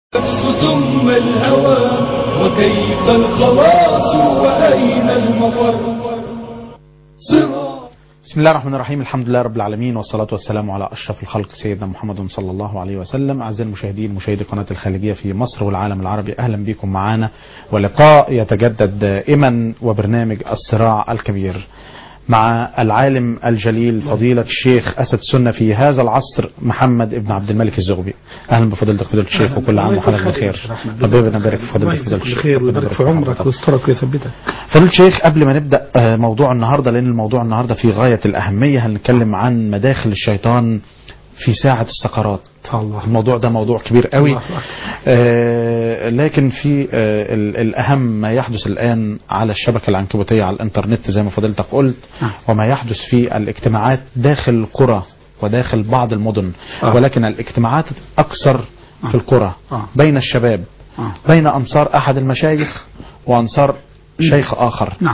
نفس ثم الهوى وكيف الخلاص وأين المفر صراط بسم الله الرحمن الرحيم الحمد لله رب العالمين والصلاة والسلام على أشرف الخلق سيدنا محمد صلى الله عليه وسلم أعزائي المشاهدين مشاهدي قناة الخارجية في مصر والعالم العربي أهلا بكم معنا ولقاء يتجدد دائما وبرنامج الصراع الكبير مع العالم الجليل فضيلة الشيخ أسد السنة في هذا العصر محمد ابن عبد الملك الزغبي أهلا بفضيلتك فضيلة الشيخ وكل عام وحضرتك بخير ربنا يبارك في فضيلتك فضيلة الشيخ بخير ربنا ويبارك يبارك في عمرك حضرتك. ويسترك ويثبتك فضيلة الشيخ قبل ما نبدأ آه، موضوع النهاردة لأن الموضوع النهاردة في غاية الأهمية هنتكلم عن مداخل الشيطان في ساعة السكرات الله الموضوع ده موضوع كبير قوي الله أكبر. آه لكن في آه ال- الأهم ما يحدث الآن على الشبكة العنكبوتية على الإنترنت زي ما فضيلتك قلت نعم. وما يحدث في الاجتماعات داخل القرى وداخل بعض المدن آه. ولكن الاجتماعات أكثر في القرى آه. بين الشباب آه. بين أنصار أحد المشايخ وأنصار شيخ آخر نعم.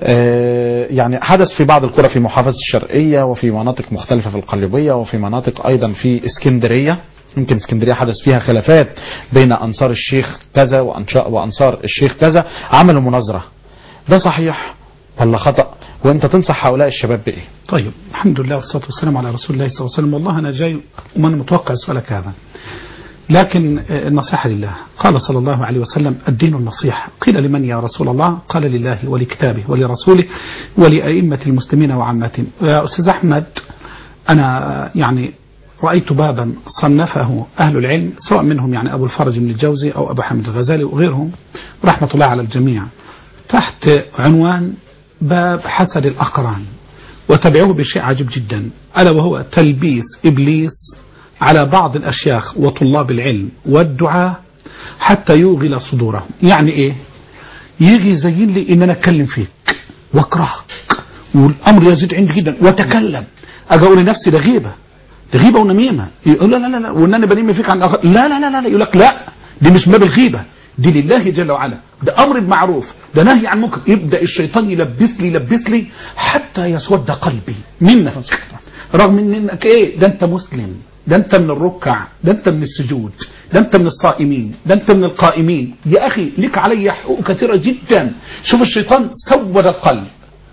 آه، يعني حدث في بعض القرى في محافظة الشرقية وفي مناطق مختلفة في القليوبية وفي مناطق أيضا في اسكندرية يمكن اسكندرية حدث فيها خلافات بين أنصار الشيخ كذا وأنشاء وأنصار الشيخ كذا عملوا مناظرة ده صحيح ولا خطأ وأنت تنصح هؤلاء الشباب بإيه طيب الحمد لله والصلاة والسلام على رسول الله صلى الله عليه وسلم والله أنا جاي ومن متوقع سؤالك هذا لكن آه، النصيحة لله قال صلى الله عليه وسلم الدين النصيحة قيل لمن يا رسول الله قال لله ولكتابه ولرسوله ولأئمة المسلمين وعامتهم يا أستاذ أحمد أنا يعني رأيت بابا صنفه أهل العلم سواء منهم يعني أبو الفرج بن الجوزي أو أبو حامد الغزالي وغيرهم رحمة الله على الجميع تحت عنوان باب حسد الأقران وتبعوه بشيء عجيب جدا ألا وهو تلبيس إبليس على بعض الأشياخ وطلاب العلم والدعاة حتى يوغل صدورهم يعني إيه يجي يزين لي إن أنا أتكلم فيك وأكرهك والأمر يزيد عندي جدا وأتكلم أجي أقول لنفسي ده غيبة ده غيبة ونميمة يقول لا لا لا لا وإن أنا بنيم فيك عن الآخر لا لا لا لا يقول لك لا دي مش باب الغيبة دي لله جل وعلا ده أمر بمعروف ده نهي عن منكر يبدأ الشيطان يلبس لي يلبس لي حتى يسود قلبي منك رغم ان انك ايه ده انت مسلم ده انت من الركع ده انت من السجود ده انت من الصائمين ده انت من القائمين يا اخي لك علي حقوق كثيرة جدا شوف الشيطان سود القلب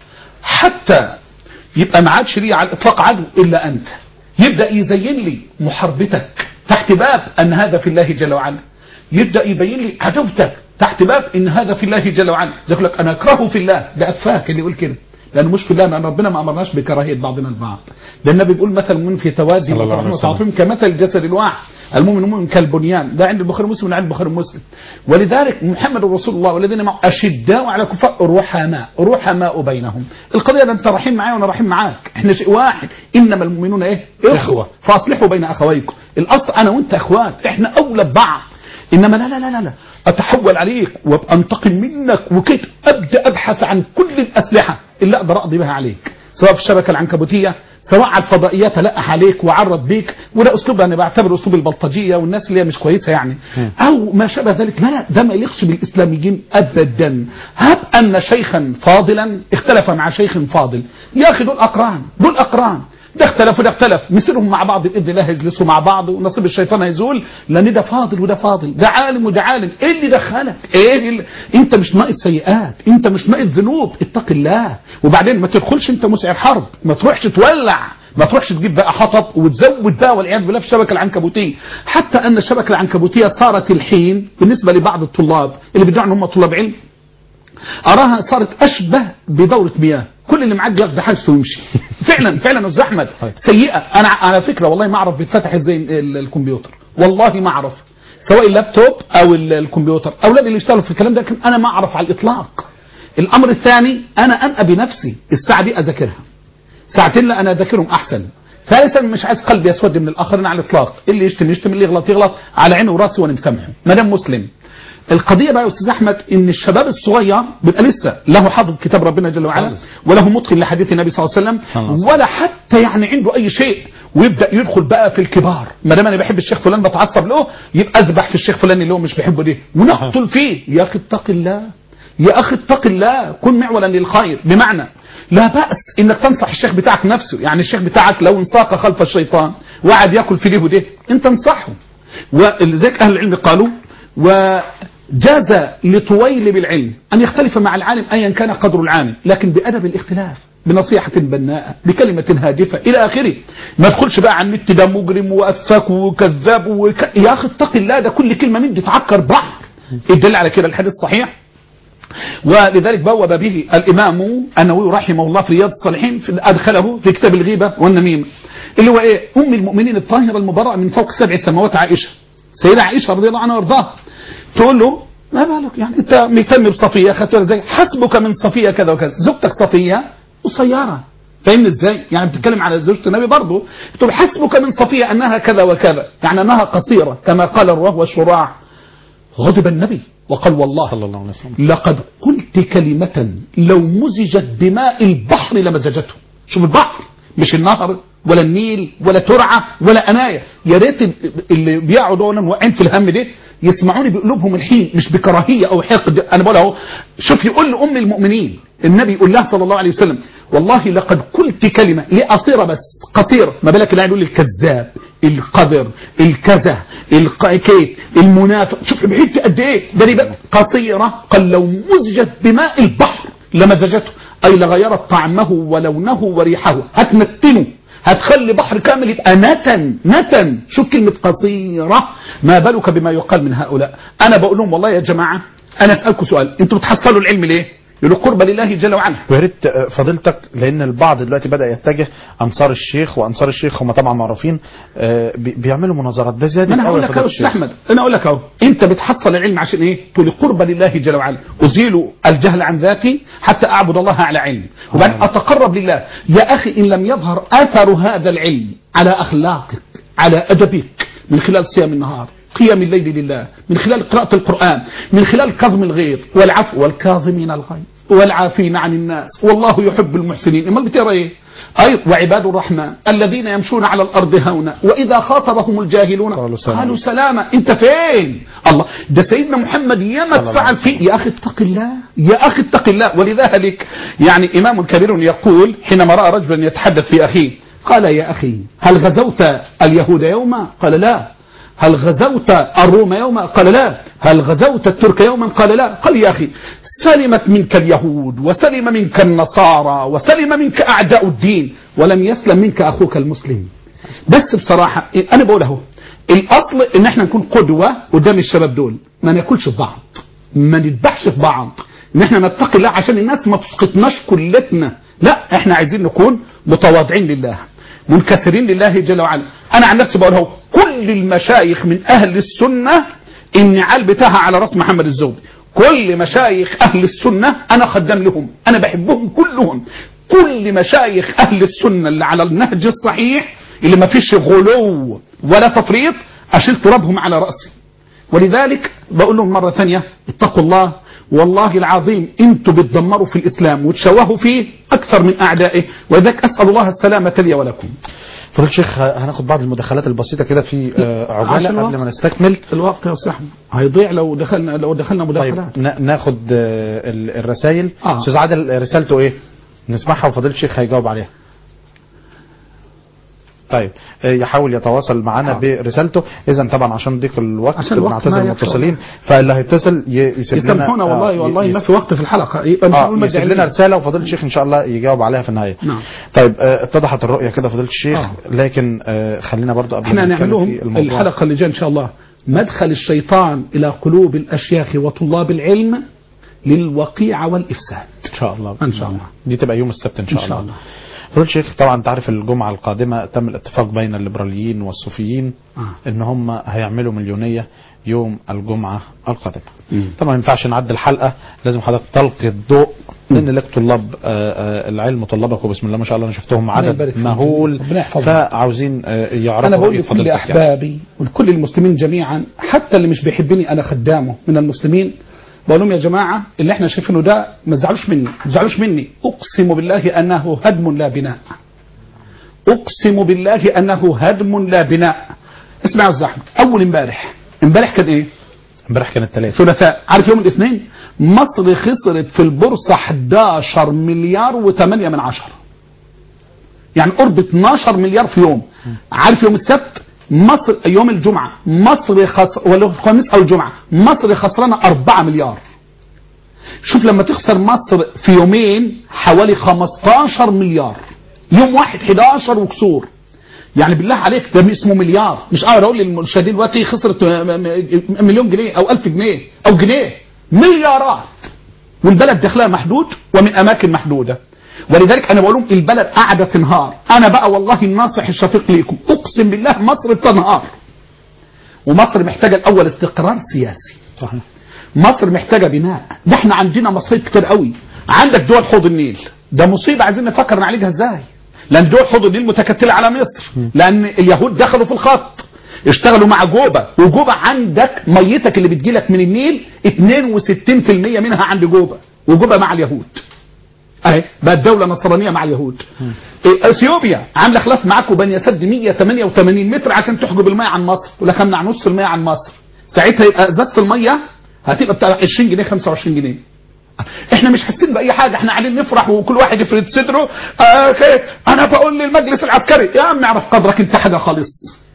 حتى يبقى ما عادش لي على الاطلاق عدو الا انت يبدا يزين لي محاربتك تحت باب ان هذا في الله جل وعلا يبدا يبين لي عدوتك تحت باب ان هذا في الله جل وعلا يقول لك انا اكرهه في الله ده افاك اللي يقول كده لانه مش في الله لان ربنا ما امرناش بكراهيه بعضنا البعض ده النبي بيقول مثل المؤمن في توازي صلى الله عليه وترحم وتعاطف كمثل الجسد الواحد المؤمن مؤمن كالبنيان ده عند البخاري ومسلم عند البخاري ومسلم ولذلك محمد رسول الله والذين معه اشداء على الكفار رحماء رحماء بينهم القضيه ده انت رحيم معايا وانا رحيم معاك احنا شيء واحد انما المؤمنون ايه اخوه فاصلحوا بين اخويكم الاصل انا وانت اخوات احنا اولى ببعض انما لا لا لا لا, لا. اتحول عليك وابقى انتقم منك وكده ابدا ابحث عن كل الاسلحه اللي اقدر اقضي بها عليك سواء في الشبكه العنكبوتيه سواء على الفضائيات القح عليك وعرض بيك وده اسلوب انا بعتبره اسلوب البلطجيه والناس اللي هي مش كويسه يعني او ما شابه ذلك لا لا ده ما يليقش بالاسلاميين ابدا هب ان شيخا فاضلا اختلف مع شيخ فاضل يا اخي دول اقران دول اقران ده اختلف وده اختلف مسيرهم مع بعض باذن الله يجلسوا مع بعض ونصيب الشيطان هيزول لان ده فاضل وده فاضل ده عالم وده عالم ايه اللي دخلك ايه اللي... انت مش ناقص سيئات انت مش ناقص ذنوب اتق الله وبعدين ما تدخلش انت مسعر حرب ما تروحش تولع ما تروحش تجيب بقى حطب وتزود بقى والعياذ بالله في الشبكه العنكبوتيه حتى ان الشبكه العنكبوتيه صارت الحين بالنسبه لبعض الطلاب اللي بيدعوا ان هم طلاب علم اراها صارت اشبه بدوره مياه كل اللي معاك ياخد حاجته ويمشي فعلا فعلا يا استاذ احمد سيئه انا على فكره والله ما اعرف بيتفتح ازاي ال- الكمبيوتر والله ما اعرف سواء اللابتوب او ال- الكمبيوتر اولادي اللي اشتغلوا في الكلام ده لكن انا ما اعرف على الاطلاق الامر الثاني انا انأى بنفسي الساعه دي اذاكرها ساعتين لا انا اذاكرهم احسن ثالثا مش عايز قلبي يسود من الاخرين على الاطلاق اللي يشتم يشتم اللي يغلط يغلط على عيني وراسي وانا مسامحه ما دام مسلم القضيه بقى يا استاذ احمد ان الشباب الصغير بيبقى لسه له حافظ كتاب ربنا جل وعلا خالص. وله متقن لحديث النبي صلى الله عليه صلى الله وسلم عليه ولا حتى يعني عنده اي شيء ويبدا يدخل بقى في الكبار ما دام انا بحب الشيخ فلان بتعصب له يبقى اذبح في الشيخ فلان اللي هو مش بيحبه ده ونقتل فيه يا اخي اتق الله يا اخي اتق الله كن معولا للخير بمعنى لا بأس انك تنصح الشيخ بتاعك نفسه يعني الشيخ بتاعك لو انساق خلف الشيطان وقعد ياكل في ليه ده انت انصحه ولذلك اهل العلم قالوا وجاز لطويل بالعلم أن يختلف مع العالم أيا كان قدر العالم لكن بأدب الاختلاف بنصيحة بناءة بكلمة هادفة إلى آخره ما تدخلش بقى عن النت ده مجرم وأفاك وكذاب وك... يا أخي اتق الله ده كل كلمة من دي تعكر بحر الدليل على كده الحديث الصحيح ولذلك بوب به الإمام النووي رحمه الله في رياض الصالحين في أدخله في كتاب الغيبة والنميمة اللي هو إيه أم المؤمنين الطاهرة المبرأة من فوق سبع سماوات عائشة سيدة عائشة رضي الله عنها وارضاها تقول له ما بالك يعني انت مهتم بصفيه خدتها زي حسبك من صفيه كذا وكذا زوجتك صفيه قصيره فاهمني ازاي؟ يعني بتتكلم على زوجة النبي برضه تقول حسبك من صفيه انها كذا وكذا يعني انها قصيره كما قال الرواه والشراع غضب النبي وقال والله صلى الله عليه وسلم لقد قلت كلمة لو مزجت بماء البحر لمزجته شوف البحر مش النهر ولا النيل ولا ترعة ولا أناية يا ريت اللي بيقعدوا واقعين في الهم ده يسمعوني بقلوبهم الحين مش بكراهية أو حقد أنا بقول أهو شوف يقول لأم المؤمنين النبي يقول لها صلى الله عليه وسلم والله لقد قلت كلمة ليه قصيرة بس قصيرة ما بالك اللي يقول الكذاب القدر الكذا الكيت المنافق شوف بعيد قد ايه ده يبقى قصيرة قال لو مزجت بماء البحر لمزجته أي لغيرت طعمه ولونه وريحه هتنتنه هتخلي بحر كامل يبقى نتن نتن شوف كلمة قصيرة ما بالك بما يقال من هؤلاء أنا بقول لهم والله يا جماعة أنا أسألكم سؤال أنتوا بتحصلوا العلم ليه يقولوا قرب لله جل وعلا ويا ريت فضيلتك لان البعض دلوقتي بدا يتجه انصار الشيخ وانصار الشيخ هم طبعا معروفين آه، بي- بيعملوا مناظرات ده زياده ما انا قوي هقول يا لك فضيلة اهو الشيخ. استحمد انا اقول لك اهو انت بتحصل العلم عشان ايه تقول قرب لله جل وعلا ازيل الجهل عن ذاتي حتى اعبد الله على علم وبعدين اتقرب لله يا اخي ان لم يظهر اثر هذا العلم على اخلاقك على ادبك من خلال صيام النهار قيام الليل لله من خلال قراءة القرآن من خلال كظم الغيظ والعفو والكاظمين الغيظ والعافين عن الناس والله يحب المحسنين امال بتقرا ايه أي وعباد الرحمن الذين يمشون على الأرض هونا وإذا خاطبهم الجاهلون قالوا سلاما. قالوا سلاما أنت فين الله ده سيدنا محمد ياما صلى الله اتفعل عليه فيه يا أخي اتق الله يا أخي اتق الله ولذلك يعني إمام كبير يقول حينما رأى رجلا يتحدث في أخيه قال يا أخي هل غزوت اليهود يوما قال لا هل غزوت الروم يوما قال لا هل غزوت الترك يوما قال لا قال يا أخي سلمت منك اليهود وسلم منك النصارى وسلم منك أعداء الدين ولم يسلم منك أخوك المسلم بس بصراحة أنا بقول أهو الأصل إن احنا نكون قدوة قدام الشباب دول ما ناكلش في بعض ما نذبحش في بعض ان احنا نتقي الله عشان الناس ما تسقطناش كلتنا لا احنا عايزين نكون متواضعين لله منكسرين لله جل وعلا انا عن نفسي بقول اهو كل المشايخ من اهل السنه النعال بتاعها على راس محمد الزهدي كل مشايخ اهل السنه انا خدام لهم انا بحبهم كلهم كل مشايخ اهل السنه اللي على النهج الصحيح اللي ما فيش غلو ولا تفريط اشيل ترابهم على راسي ولذلك بقول لهم مرة ثانية اتقوا الله والله العظيم انتوا بتدمروا في الإسلام وتشوهوا فيه أكثر من أعدائه ولذلك أسأل الله السلامة لي ولكم فضيلة الشيخ هناخد بعض المداخلات البسيطة كده في آه، عشان عجالة الوقت. قبل ما نستكمل الوقت يا صاحبي هيضيع لو دخلنا لو دخلنا طيب مداخلات نا- ناخد آه، ال- الرسائل آه. استاذ عادل رسالته ايه نسمعها وفضيلة الشيخ هيجاوب عليها طيب آه، يحاول يتواصل معنا آه. برسالته اذا طبعا عشان ضيق الوقت عشان الوقت بنعتذر ما المتصلين فاللي هيتصل ي- يسيب لنا يسامحونا آه، والله والله ي- ما في وقت في الحلقة يبقى مش اه هنقول يسيب مدعي لنا عليه. رساله وفضيله الشيخ ان شاء الله يجاوب عليها في النهايه نعم. طيب آه، اتضحت الرؤيه كده فضيله الشيخ آه. لكن آه، خلينا برضو قبل احنا ما نتكلم نعملهم في الموضوع الحلقة اللي جاية إن شاء الله مدخل الشيطان إلى قلوب الأشياخ وطلاب العلم للوقيع والإفساد ان شاء الله إن شاء الله. دي تبقى يوم السبت ان شاء, إن شاء الله الله. فضيله الشيخ طبعا انت عارف الجمعه القادمه تم الاتفاق بين الليبراليين والصوفيين آه. ان هم هيعملوا مليونيه يوم الجمعه القادمه مم. طبعا ما ينفعش نعدي الحلقه لازم حضرتك تلقي الضوء لان لك طلاب آه، آه، العلم وطلابك وبسم الله ما شاء الله انا شفتهم ربنا عدد يبارك فيك. مهول ربنا يحفظك. فعاوزين آه، يعرفوا أنا بقول رؤية لكل فضيلتك يعني. أحبابي ولكل المسلمين جميعا حتى اللي مش بيحبني أنا خدامه من المسلمين بقول لهم يا جماعة اللي احنا شايفينه ده ما تزعلوش مني ما تزعلوش مني أقسم بالله أنه هدم لا بناء أقسم بالله أنه هدم لا بناء اسمعوا الزحمة أول امبارح امبارح كان إيه؟ امبارح كان الثلاث ثلاثاء عارف يوم الاثنين مصر خسرت في البورصة 11 مليار و8 من عشرة يعني قرب 12 مليار في يوم عارف يوم السبت مصر يوم الجمعة مصر خس ولا الخميس أو الجمعة مصر خسرانة 4 مليار شوف لما تخسر مصر في يومين حوالي 15 مليار يوم واحد 11 وكسور يعني بالله عليك ده اسمه مليار مش قادر اقول للمشاهدين دلوقتي خسرت م- م- مليون جنيه او ألف جنيه او جنيه مليارات والبلد دخلها محدود ومن اماكن محدوده ولذلك انا بقول لهم البلد قاعده تنهار انا بقى والله الناصح الشفيق ليكم اقسم بالله مصر بتنهار ومصر محتاجه الاول استقرار سياسي صحيح مصر محتاجه بناء ده احنا عندنا مصايب كتير قوي عندك دول حوض النيل ده مصيبه عايزين نفكر نعالجها ازاي لان دول حوض النيل متكتله على مصر لان اليهود دخلوا في الخط اشتغلوا مع جوبا وجوبا عندك ميتك اللي بتجيلك من النيل 62% منها عند جوبا وجوبا مع اليهود اهي بقت دوله نصرانيه مع اليهود إيه، اثيوبيا عامله خلاف معاكم بني سد 188 متر عشان تحجب الميه عن مصر ولا امنع نص الميه عن مصر ساعتها يبقى ازازه الميه هتبقى بتاع 20 جنيه 25 جنيه احنا مش حاسين باي حاجه احنا قاعدين نفرح وكل واحد يفرد صدره آه كي- انا بقول للمجلس العسكري يا عم اعرف قدرك انت حاجه خالص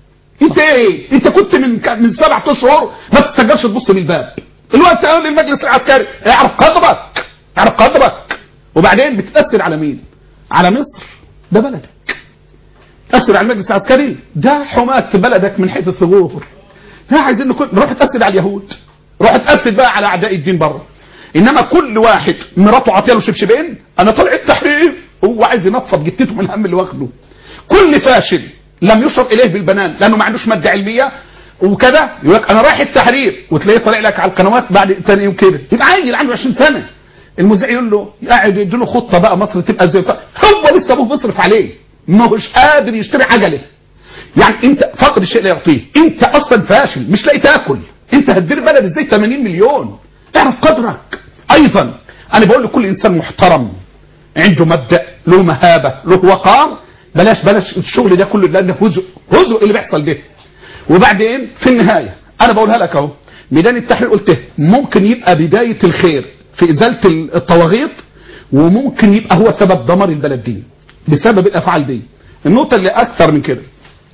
انت ايه انت كنت من ك- من سبعة اشهر ما تستجرش تبص من الباب الوقت اقول للمجلس العسكري اعرف قدرك اعرف قدرك وبعدين بتاثر على مين على مصر ده بلدك تاثر على المجلس العسكري ده حماة بلدك من حيث الثغور ها عايزين نكون روح تاثر على اليهود روح تاثر بقى على اعداء الدين بره انما كل واحد مراته عاطيه له شبشبين انا طالع التحرير هو عايز ينفض جتته من الهم اللي واخده كل فاشل لم يشر اليه بالبنان لانه ما عندوش ماده علميه وكده يقول لك انا رايح التحرير وتلاقيه طالع لك على القنوات بعد ثاني يوم كده يبقى عيل عنده 20 سنه المذيع يقول له قاعد يديله خطه بقى مصر تبقى زي بتاع. هو لسه ابوه بيصرف عليه ما هوش قادر يشتري عجله يعني انت فقد الشيء لا يعطيه انت اصلا فاشل مش لاقي تاكل انت هتدير بلد ازاي 80 مليون اعرف قدرك ايضا انا بقول لكل انسان محترم عنده مبدا له مهابه له وقار بلاش بلاش الشغل ده كله لانه هزء هزء اللي بيحصل ده وبعدين في النهايه انا بقولها لك اهو ميدان التحرير قلت ممكن يبقى بدايه الخير في ازاله الطواغيت وممكن يبقى هو سبب دمار البلد دي بسبب الافعال دي النقطه اللي اكثر من كده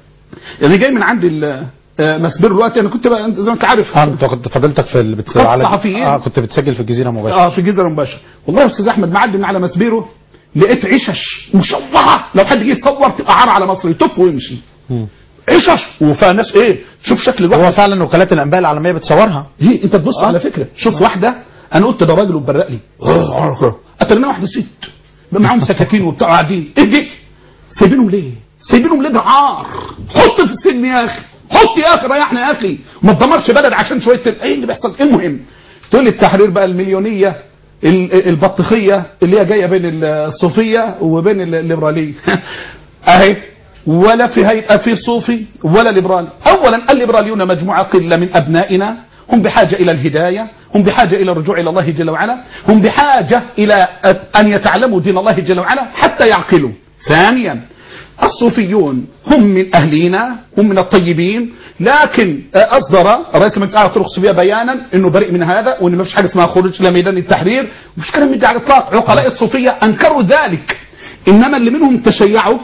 اللي جاي من عند ال- آه، مسبير الوقت انا كنت بقى زي ما انت عارف اه انت كنت فضلتك في اللي بتسجل خط على صحفيين. اه كنت بتسجل في الجزيره مباشره اه في جزر مباشر والله يا استاذ احمد معدي من على مسبيره لقيت عشش مشوهه لو حد جه يصور تبقى عار على مصر يطف ويمشي مم. عشش وفيها ناس ايه شوف شكل الواحد هو فعلا وكالات الانباء العالميه بتصورها هي انت تبص على فكره شوف واحده انا قلت ده راجل وبرق لي قتل منها واحده ست معاهم سكاكين وبتاع قاعدين ايه دي سايبينهم ليه سايبينهم ليه ده عار حط في السجن يا اخي حط يا اخي ريحنا يا اخي ما تدمرش بلد عشان شويه ال- ايه اللي بيحصل المهم تقول لي التحرير بقى المليونيه ال- البطيخيه اللي هي جايه بين الصوفيه وبين ال- الليبراليه اهي ولا في هيئه في صوفي ولا ليبرالي اولا الليبراليون مجموعه قله من ابنائنا هم بحاجه الى الهدايه هم بحاجه الى الرجوع الى الله جل وعلا هم بحاجه الى ان يتعلموا دين الله جل وعلا حتى يعقلوا ثانيا الصوفيون هم من اهلنا هم من الطيبين لكن اصدر رئيس مجلس اعلى الطرق الصوفيه بيانا انه بريء من هذا وان ما فيش حاجه اسمها خروج الى ميدان التحرير مش كلام من ده على الاطلاق عقلاء الصوفيه انكروا ذلك انما اللي منهم تشيعوا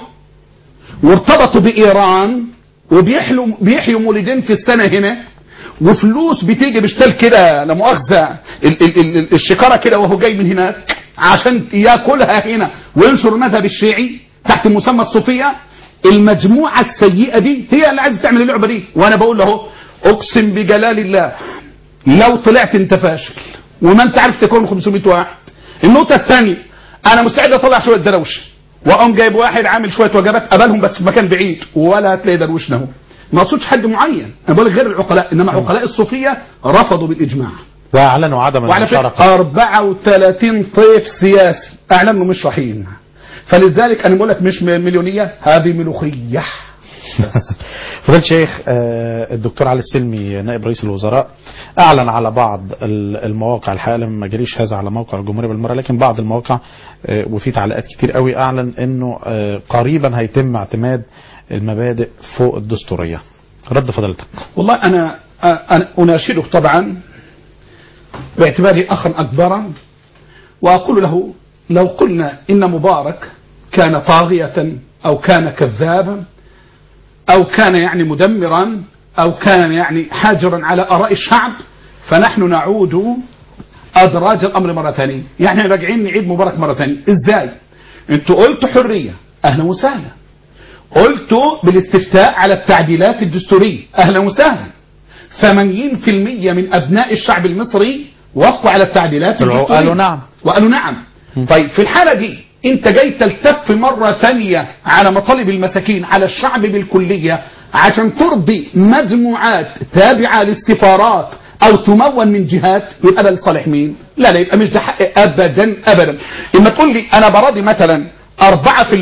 وارتبطوا بايران وبيحلوا بيحيوا مولدين في السنه هنا وفلوس بتيجي بشتال كده لا مؤاخذه ال- ال- ال- الشكاره كده وهو جاي من هناك عشان ياكلها هنا وينشر المذهب الشيعي تحت مسمى الصوفيه المجموعه السيئه دي هي اللي عايزه تعمل اللعبه دي وانا بقول له اقسم بجلال الله لو طلعت انت فاشل وما انت عارف تكون 500 واحد النقطه الثانيه انا مستعد اطلع شويه دروشه واقوم جايب واحد عامل شويه وجبات قبلهم بس في مكان بعيد ولا هتلاقي دروشنا اهو ما اقصدش حد معين انا بقول لك غير العقلاء انما عقلاء الصوفيه رفضوا بالاجماع واعلنوا عدم وعلى المشاركه فكره 34 طيف سياسي اعلنوا مش رايحين فلذلك انا بقول لك مش مليونيه هذه ملوخيه فضيلة الشيخ آه، الدكتور علي السلمي نائب رئيس الوزراء اعلن على بعض ال- المواقع الحقيقه ما جريش هذا على موقع الجمهوريه بالمره لكن بعض المواقع آه، وفي تعليقات كتير قوي اعلن انه آه، قريبا هيتم اعتماد المبادئ فوق الدستوريه رد فضيلتك والله انا انا اناشده طبعا باعتباري اخا اكبر واقول له لو قلنا ان مبارك كان طاغيه او كان كذابا أو كان يعني مدمرا أو كان يعني حاجرا على آراء الشعب فنحن نعود أدراج الأمر مرة ثانية يعني راجعين نعيد مبارك مرة ثانية إزاي انتوا قلتوا حرية أهلا وسهلا قلتوا بالاستفتاء على التعديلات الدستورية أهلا وسهلا 80% من أبناء الشعب المصري وافقوا على التعديلات طلعوا الدستورية قالوا نعم. وقالوا نعم طيب في الحالة دي انت جاي تلتف مرة ثانية على مطالب المساكين على الشعب بالكلية عشان ترضي مجموعات تابعة للسفارات او تمول من جهات يبقى ده لصالح مين لا لا يبقى مش ده حق ابدا ابدا اما تقول لي انا براضي مثلا 4%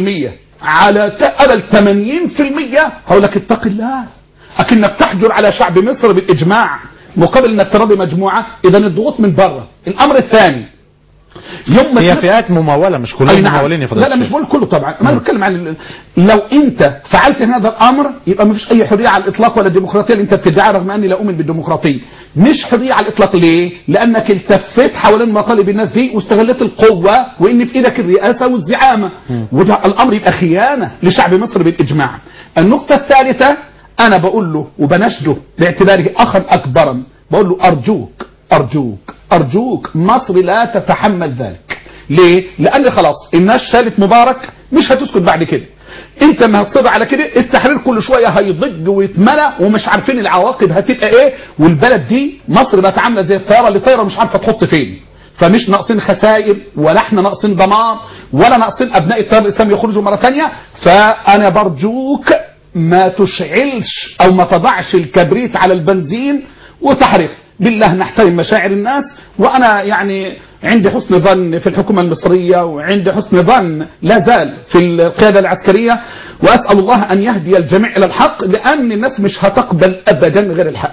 على قبل 80% هقول لك اتق الله اكنك تحجر على شعب مصر بالاجماع مقابل انك تراضي مجموعه اذا الضغوط من بره الامر الثاني يوم ما هي تنفذ- فئات ممولة مش أي كلهم نعم. ممولين يا لا فضيلة لا مش الشيخ. بقول كله طبعا ما انا بتكلم عن ال- لو انت فعلت هذا الامر يبقى ما فيش اي حريه على الاطلاق ولا الديمقراطيه اللي انت بتدعيها رغم اني لا اؤمن بالديمقراطيه مش حريه على الاطلاق ليه لانك التفيت حوالين مطالب الناس دي واستغلت القوه وان في ايدك الرئاسه والزعامه وده الامر يبقى خيانه لشعب مصر بالاجماع النقطه الثالثه انا بقول له وبنشده باعتباره اخا اكبرا بقول له ارجوك ارجوك ارجوك مصر لا تتحمل ذلك ليه؟ لأن خلاص الناس شالت مبارك مش هتسكت بعد كده. أنت ما هتصر على كده التحرير كل شوية هيضج ويتملى ومش عارفين العواقب هتبقى إيه والبلد دي مصر بقت عاملة زي الطيارة اللي طايرة مش عارفة تحط فين. فمش ناقصين خسائر ولا احنا ناقصين دمار ولا ناقصين ابناء التيار الاسلامي يخرجوا مره ثانيه فانا برجوك ما تشعلش او ما تضعش الكبريت على البنزين وتحرق بالله نحترم مشاعر الناس وانا يعني عندي حسن ظن في الحكومه المصريه وعندي حسن ظن لا زال في القياده العسكريه واسال الله ان يهدي الجميع الى الحق لان الناس مش هتقبل ابدا غير الحق.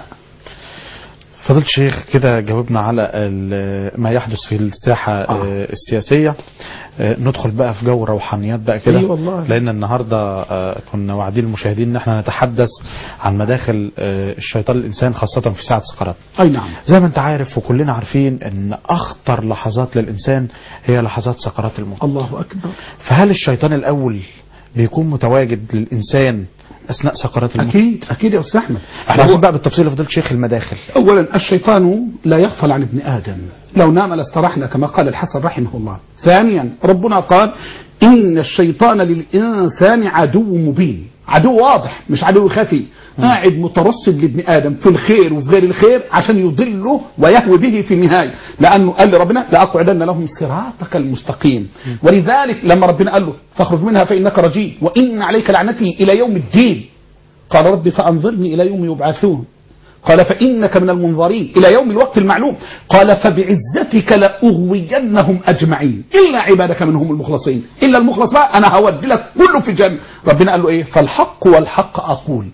فضيلة الشيخ كده جاوبنا على ال- ما يحدث في الساحة آه، السياسية آه، ندخل بقى في جو روحانيات بقى كده أي والله. لأن النهاردة آه، كنا واعدين المشاهدين إن احنا نتحدث عن مداخل آه، الشيطان الإنسان خاصة في ساعة سقرات اي نعم. زي ما انت عارف وكلنا عارفين ان اخطر لحظات للانسان هي لحظات سكرات الموت الله اكبر. فهل الشيطان الاول بيكون متواجد للانسان اثناء سكرات الموت اكيد اكيد يا استاذ احمد. احنا عايزين بقى بالتفصيل فضيله الشيخ المداخل أولا الشيطان لا يغفل عن ابن آدم لو نام لاسترحنا كما قال الحسن رحمه الله ثانيا ربنا قال إن الشيطان للإنسان عدو مبين عدو واضح مش عدو خفي قاعد مترصد لابن آدم في الخير وفي غير الخير عشان يضله ويهوي به في النهاية لأنه قال لربنا لأقعدن لهم صراطك المستقيم ولذلك لما ربنا قال له فاخرج منها فإنك رجيم وإن عليك لعنتي إلى يوم الدين قال رب فأنظرني إلى يوم يبعثون قال فإنك من المنظرين إلى يوم الوقت المعلوم قال فبعزتك لأغوينهم أجمعين إلا عبادك منهم المخلصين إلا المخلص بقى أنا هودي لك كله في جنة ربنا قال له إيه فالحق والحق أقول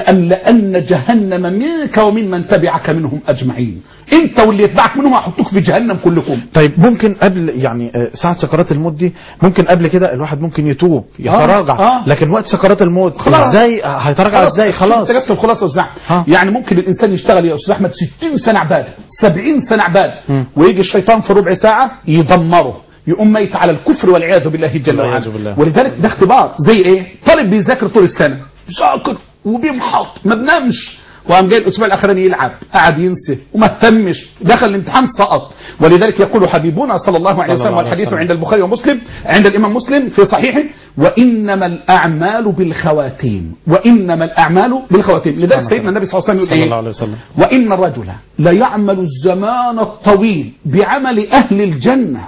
لأن جهنم منك وممن تبعك منهم أجمعين أنت واللي يتبعك منهم هحطوك في جهنم كلكم طيب ممكن قبل يعني آه، ساعة سكرات الموت دي ممكن قبل كده الواحد ممكن يتوب يتراجع آه. لكن وقت سكرات الموت خلاص. ازاي آه، هيتراجع ازاي خلاص انت جبت الخلاصه والزعم ها. يعني ممكن الانسان يشتغل يا استاذ احمد 60 سنه عباده 70 سنه عباده مم. ويجي الشيطان في ربع ساعه يدمره يقوم ميت على الكفر والعياذ بالله جل والعياذ وعلا بالله. ولذلك ده اختبار زي ايه طالب بيذاكر طول السنه ذاكر وبيمحط ما بنامش وقام جاي الاسبوع الاخراني يلعب قعد ينسى وما اهتمش دخل الامتحان سقط ولذلك يقول حبيبنا صلى الله عليه صلى وسلم الله عليه والحديث وسلم. عند البخاري ومسلم عند الامام مسلم في صحيحه وانما الاعمال بالخواتيم وانما الاعمال بالخواتيم لذلك سيدنا النبي صلى الله عليه وسلم صلى يقول الله ايه عليه وسلم وإن الرجل ليعمل الزمان الطويل بعمل أهل الجنة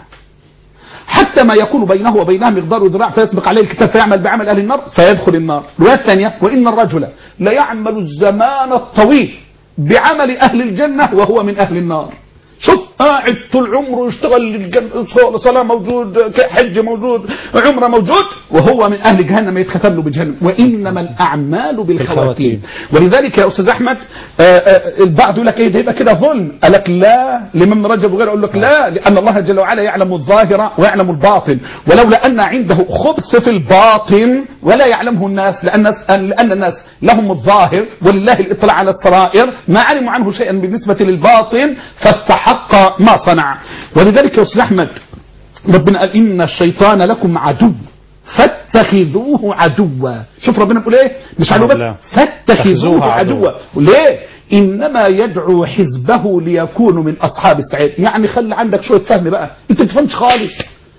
حتى ما يكون بينه وبينها مقدار ذراع فيسبق عليه الكتاب فيعمل بعمل أهل النار فيدخل النار الرواية الثانية وإن الرجل ليعمل الزمان الطويل بعمل أهل الجنة وهو من أهل النار شوف قاعد طول عمره يشتغل للجن- صلاة موجود حج موجود عمره موجود وهو من أهل جهنم يتختم له بجهنم وإنما الأعمال بالخواتيم بالخواتيم. ولذلك يا استاذ احمد آه، آه، البعض يقول لك ايه ده يبقى كده ظلم قال لك لا الامام رجب وغيره يقول لك لا لان الله جل وعلا يعلم الظاهر ويعلم الباطن ولولا ان عنده خبث في الباطن ولا يعلمه الناس لان لان الناس لهم الظاهر ولله الاطلاع على السرائر ما علموا عنه شيئا بالنسبه للباطن فاستحق ما صنع ولذلك يا استاذ احمد ربنا قال ان الشيطان لكم عدو فاتخذوه عدوا شوف ربنا بيقول ايه مش عدوا لا. بس فاتخذوه اتخذوه عدوا عدوا. ليه انما يدعو حزبه ليكونوا من اصحاب السعير يعني خلي عندك شويه فهم بقى انت ما تفهمش خالص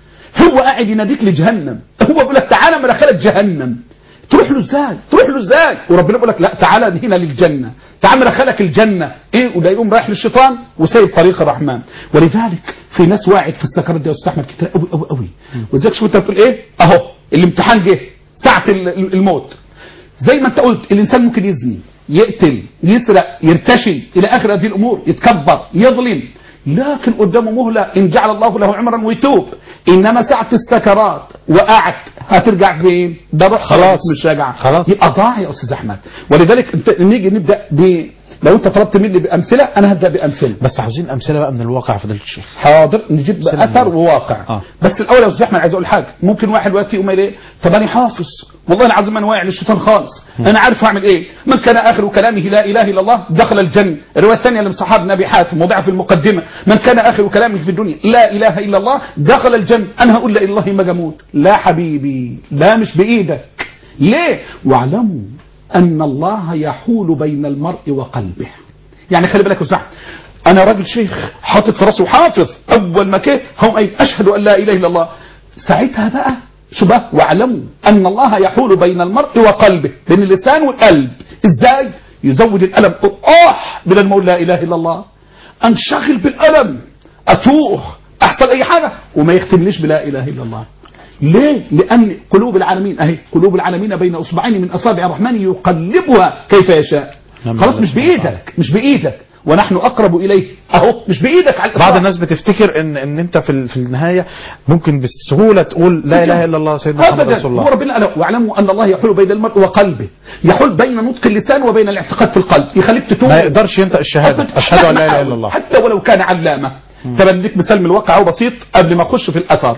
هو قاعد يناديك لجهنم هو بيقول لك تعالى ما دخلك جهنم تروح له ازاي تروح له ازاي وربنا بيقول لك لا تعالى هنا للجنه تعالى ما دخلك الجنه ايه وده يقوم رايح للشيطان وسايب طريق الرحمن ولذلك في ناس واعد في السكرات دي يا استاذ احمد كتير قوي قوي قوي ولذلك شوف انت بتقول ايه اهو الامتحان جه ساعه ال- الموت زي ما انت قلت الانسان ممكن يزني يقتل يسرق يرتشي الى اخر هذه الامور يتكبر يظلم لكن قدامه مهله ان جعل الله له عمرا ويتوب انما ساعه السكرات وقعت هترجع فين؟ ده روح خلاص. مش راجعه خلاص. يبقى ضاع يا استاذ احمد ولذلك انت نيجي نبدا ب لو انت طلبت مني بامثله انا هبدا بامثله بس عاوزين امثله بقى من الواقع يا فضيله الشيخ حاضر نجيب سلام اثر عليكم. وواقع آه. بس الاول يا استاذ احمد عايز اقول حاجه ممكن واحد دلوقتي يقوم قايل ايه طب انا حافظ والله العظيم انا واعي للشيطان خالص انا عارف هعمل ايه من كان اخر كلامه لا اله الا الله دخل الجنه الروايه الثانيه لمصحاب ابي حاتم وضعها في المقدمه من كان اخر كلامه في الدنيا لا اله الا الله دخل الجنه انا هقول لا اله الا الله ما جموت لا حبيبي لا مش بايدك ليه واعلموا ان الله يحول بين المرء وقلبه يعني خلي بالك يا أستاذ أحمد، انا راجل شيخ حاطط في راسي وحافظ اول ما كده هم قايل اشهد ان لا اله الا الله ساعتها بقى شو بقى واعلموا ان الله يحول بين المرء وقلبه بين اللسان والقلب ازاي يزود الالم اه بدل ما اقول لا اله الا الله انشغل بالالم اتوه احصل اي حاجه وما يختمليش بلا اله الا الله ليه؟ لأن قلوب العالمين أهي قلوب العالمين بين أصبعين من أصابع الرحمن يقلبها كيف يشاء نعم خلاص بالله مش سبحانه بإيدك مش بإيدك ونحن أقرب إليه أهو مش بإيدك على بعض الإطلاق. الناس بتفتكر ان ان انت في ال- في النهايه ممكن بسهوله تقول لا اله الا الله سيدنا محمد أبدا رسول هو الله ربنا قال واعلموا أن الله يحول بين المرء وقلبه يحول بين نطق اللسان وبين الاعتقاد في القلب يخليك تتوب ما يقدرش ينطق الشهاده أبداً. اشهد ان لا اله الا الله حتى ولو كان علامة طب اديك مثال من الواقع أو بسيط قبل ما أخش في الأثر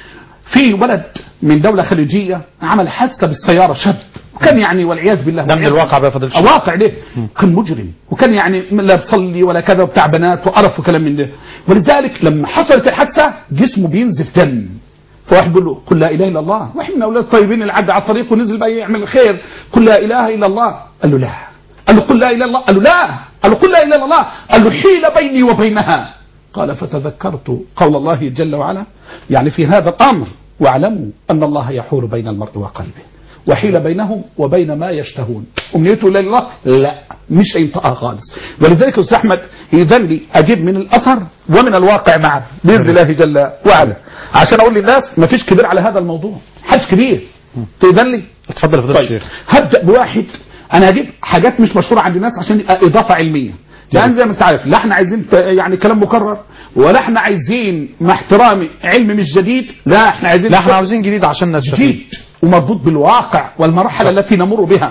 في ولد من دولة خليجية عمل حادثة بالسيارة شاب وكان يعني والعياذ بالله ده من والعياذ الواقع بقى يا فضيله الشيخ واقع ليه كان مجرم وكان يعني لا بصلي ولا كذا وبتاع بنات وقرف وكلام من ده ولذلك لما حصلت الحادثه جسمه بينزف دم فواحد بيقول له قل لا اله الا الله واحد من الاولاد الطيبين اللي عدى على الطريق ونزل بقى يعمل الخير قل لا اله الا الله قال له لا قال له قل لا اله الا الله قال له لا قال له قل لا اله الا الله قال له حيل بيني وبينها قال فتذكرت قول الله جل وعلا يعني في هذا الامر واعلموا ان الله يحول بين المرء وقلبه وحيل بينهم وبين ما يشتهون امنيته لا الله لا مش هينطقها خالص ولذلك استاذ احمد اذن لي اجيب من الاثر ومن الواقع معا باذن الله جل وعلا عشان اقول للناس ما فيش كبير على هذا الموضوع حدش كبير تاذن لي اتفضل يا فضيله طيب الشيخ هبدا بواحد انا هجيب حاجات مش مشهوره عند الناس عشان يبقى اضافه علميه لان زي ما انت عارف لا احنا عايزين ت- يعني كلام مكرر ولا احنا عايزين مع احترامي علم مش جديد لا احنا عايزين لا احنا عاوزين جديد عشان نستفيد جديد ومربوط بالواقع والمرحله التي نمر بها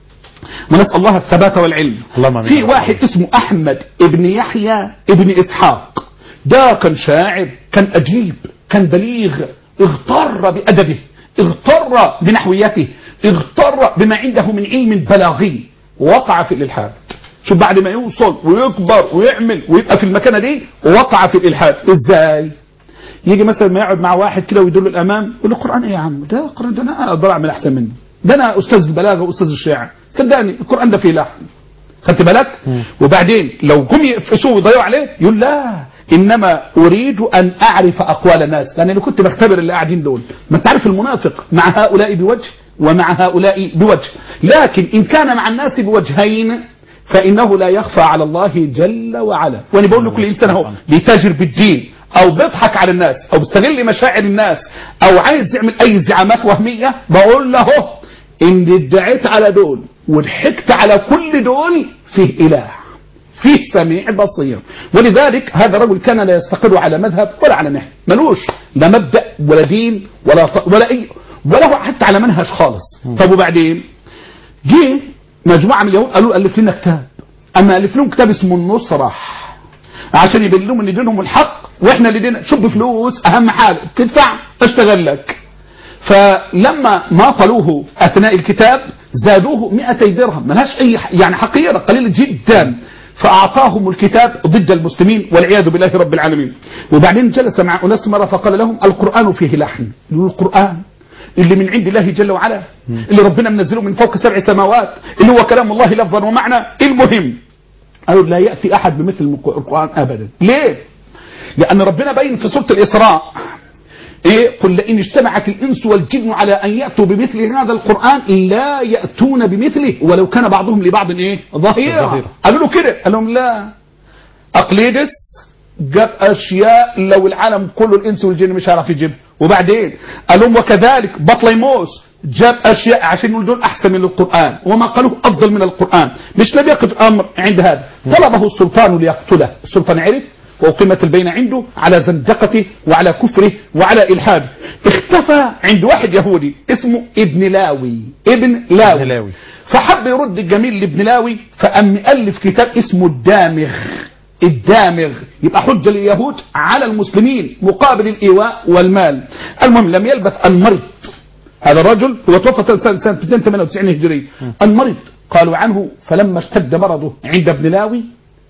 ونسال الله الثبات والعلم اللهم آمين. في واحد اسمه احمد ابن يحيى ابن اسحاق ده كان شاعر كان اديب كان بليغ اغتر بادبه اغتر بنحويته اغتر بما عنده من علم بلاغي وقع في الالحاد شوف بعد ما يوصل ويكبر ويعمل ويبقى في المكانه دي وقع في الالحاد ازاي يجي مثلا ما يقعد مع واحد كده ويدل الامام يقول له القران ايه يا عم ده القران ده انا اقدر اعمل احسن منه ده انا استاذ البلاغه واستاذ الشعر صدقني القران ده فيه لحن خدت بالك وبعدين لو جم يقفشوه ويضيعوا عليه يقول لا انما اريد ان اعرف اقوال الناس لان انا كنت بختبر اللي قاعدين دول ما انت عارف المنافق مع هؤلاء بوجه ومع هؤلاء بوجه لكن ان كان مع الناس بوجهين فانه لا يخفى على الله جل وعلا وانا بقول لكل انسان اهو بيتاجر بالدين او بيضحك على الناس او بيستغل مشاعر الناس او عايز يعمل اي زعامات وهميه بقول له ان ادعيت على دول وضحكت على كل دول فيه اله فيه سميع بصير ولذلك هذا الرجل كان لا يستقر على مذهب ولا على نحو ملوش لا مبدا ولا دين ولا ط... ولا اي ولا هو حتى على منهج خالص طب وبعدين جه مجموعه من اليهود قالوا الف لنا كتاب اما الف لهم كتاب اسمه النصرح عشان يبين لهم ان دينهم الحق واحنا اللي دينا شوف بفلوس اهم حاجه تدفع اشتغل لك فلما ماطلوه اثناء الكتاب زادوه 200 درهم ملهاش اي ح- يعني حقيره قليله جدا فاعطاهم الكتاب ضد المسلمين والعياذ بالله رب العالمين وبعدين جلس مع اناس مره فقال لهم القران فيه لحن يقولوا القران اللي من عند الله جل وعلا اللي ربنا منزله من فوق سبع سماوات اللي هو كلام الله لفظا ومعنى المهم قالوا لا يأتي أحد بمثل القرآن أبدا ليه لأن ربنا بين في سورة الإسراء إيه قل لئن اجتمعت الإنس والجن على أن يأتوا بمثل هذا القرآن لا يأتون بمثله ولو كان بعضهم لبعض إيه ظهيرا ظهيرا. قالوا له كده قال لهم لا أقليدس جاب أشياء لو العالم كله الإنس والجن مش هيعرف يجيبها وبعدين قال لهم وكذلك بطليموس جاب أشياء عشان يقول دول أحسن من القرآن وما قالوه أفضل من القرآن مش لم يقف أمر عند هذا طلبه السلطان ليقتله السلطان عرف وأقيمت البينة عنده على زندقته وعلى كفره وعلى إلحاده اختفى عند واحد يهودي اسمه ابن لاوي ابن لاوي, ابن لاوي. فحب يرد الجميل لابن لاوي فقام مؤلف كتاب اسمه الدامغ الدامغ يبقى حجة لليهود على المسلمين مقابل الإيواء والمال المهم لم يلبث أن مرض هذا الرجل هو توفى سنة سنة 298 هجرية أن مرض قالوا عنه فلما اشتد مرضه عند ابن لاوي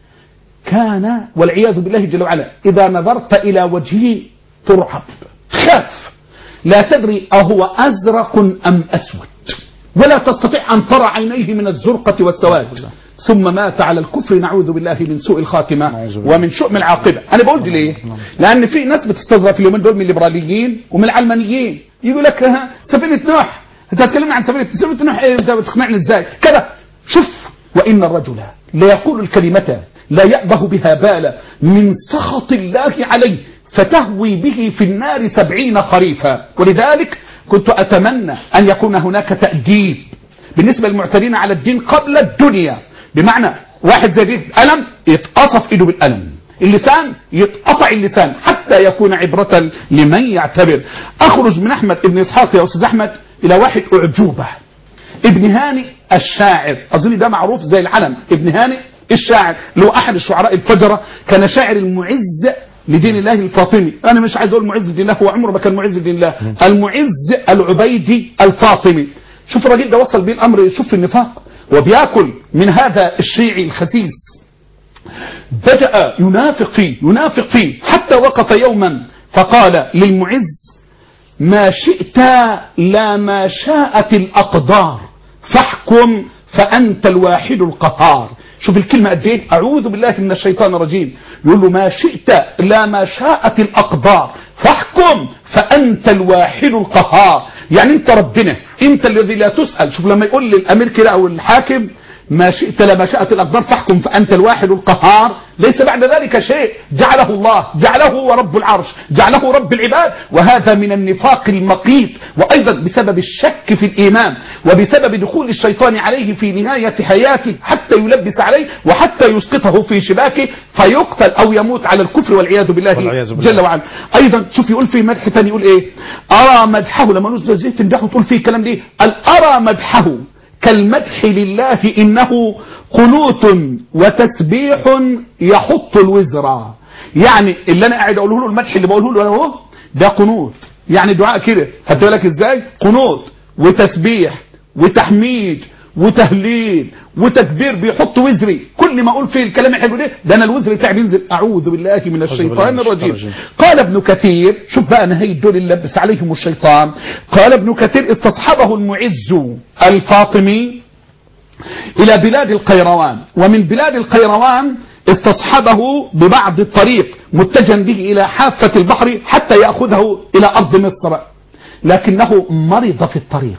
كان والعياذ بالله جل وعلا إذا نظرت إلى وجهه ترعب خاف لا تدري أهو أزرق أم أسود ولا تستطيع أن ترى عينيه من الزرقة والسواد ثم مات على الكفر نعوذ بالله من سوء الخاتمة نعوذ بالله. ومن شؤم العاقبة أنا بقول دي ليه لأن في ناس بتستظرف اليومين دول من الليبراليين ومن العلمانيين يقول لك ها، سفينة نوح أنت هتكلمنا عن سفينة سفينة نوح إيه أنت بتقنعني إزاي كذا شوف وإن الرجل ليقول الكلمة لا يأبه بها بالا من سخط الله عليه فتهوي به في النار سبعين خريفا ولذلك كنت أتمنى أن يكون هناك تأديب بالنسبة للمعتدين على الدين قبل الدنيا بمعنى واحد زي دي ألم يتقصف إيده بالألم اللسان يتقطع اللسان حتى يكون عبرة لمن يعتبر أخرج من أحمد ابن إسحاق يا أستاذ أحمد إلى واحد أعجوبة ابن هاني الشاعر أظن ده معروف زي العلم ابن هاني الشاعر اللي هو أحد الشعراء الفجرة كان شاعر المعز لدين الله الفاطمي أنا مش عايز أقول معز لدين الله هو عمره ما كان معز لدين الله المعز العبيدي الفاطمي شوف الراجل ده وصل بيه الأمر شوف النفاق وبياكل من هذا الشيعي الخسيس بدأ ينافق فيه ينافق فيه حتى وقف يوما فقال للمعز ما شئت لا ما شاءت الأقدار فاحكم فأنت الواحد القهار شوف الكلمة قد ايه أعوذ بالله من الشيطان الرجيم يقول له ما شئت لا ما شاءت الأقدار فاحكم فأنت الواحد القهار يعني أنت ربنا أنت الذي لا تسأل شوف لما يقول للأمير كده أو الحاكم ما شئت لما شاءت الأقدار فاحكم فأنت الواحد القهار ليس بعد ذلك شيء جعله الله جعله هو رب العرش جعله رب العباد وهذا من النفاق المقيت وأيضا بسبب الشك في الإيمان وبسبب دخول الشيطان عليه في نهاية حياته حتى يلبس عليه وحتى يسقطه في شباكه فيقتل أو يموت على الكفر والعياذ بالله, والعياذ بالله. جل وعلا أيضا شوف يقول في مدح تاني يقول إيه أرى مدحه لما نزل زيت تمدحه تقول فيه الكلام دي قال أرى مدحه كالمدح لله إنه قنوت وتسبيح يحط الوزر يعني اللي أنا قاعد أقوله له المدح اللي بقوله له أنا اهو ده قنوت يعني دعاء كده خدت بالك إزاي قنوت وتسبيح وتحميد وتهليل وتكبير بيحط وزري كل ما اقول فيه الكلام الحلو ده ده انا الوزر بتاعي بينزل اعوذ بالله من الشيطان الرجيم قال ابن كثير شوف بقى نهايه دول اللي لبس عليهم الشيطان قال ابن كثير استصحبه المعز الفاطمي إلى بلاد القيروان ومن بلاد القيروان استصحبه ببعض الطريق متجها به إلى حافة البحر حتى يأخذه إلى أرض مصر لكنه مرض في الطريق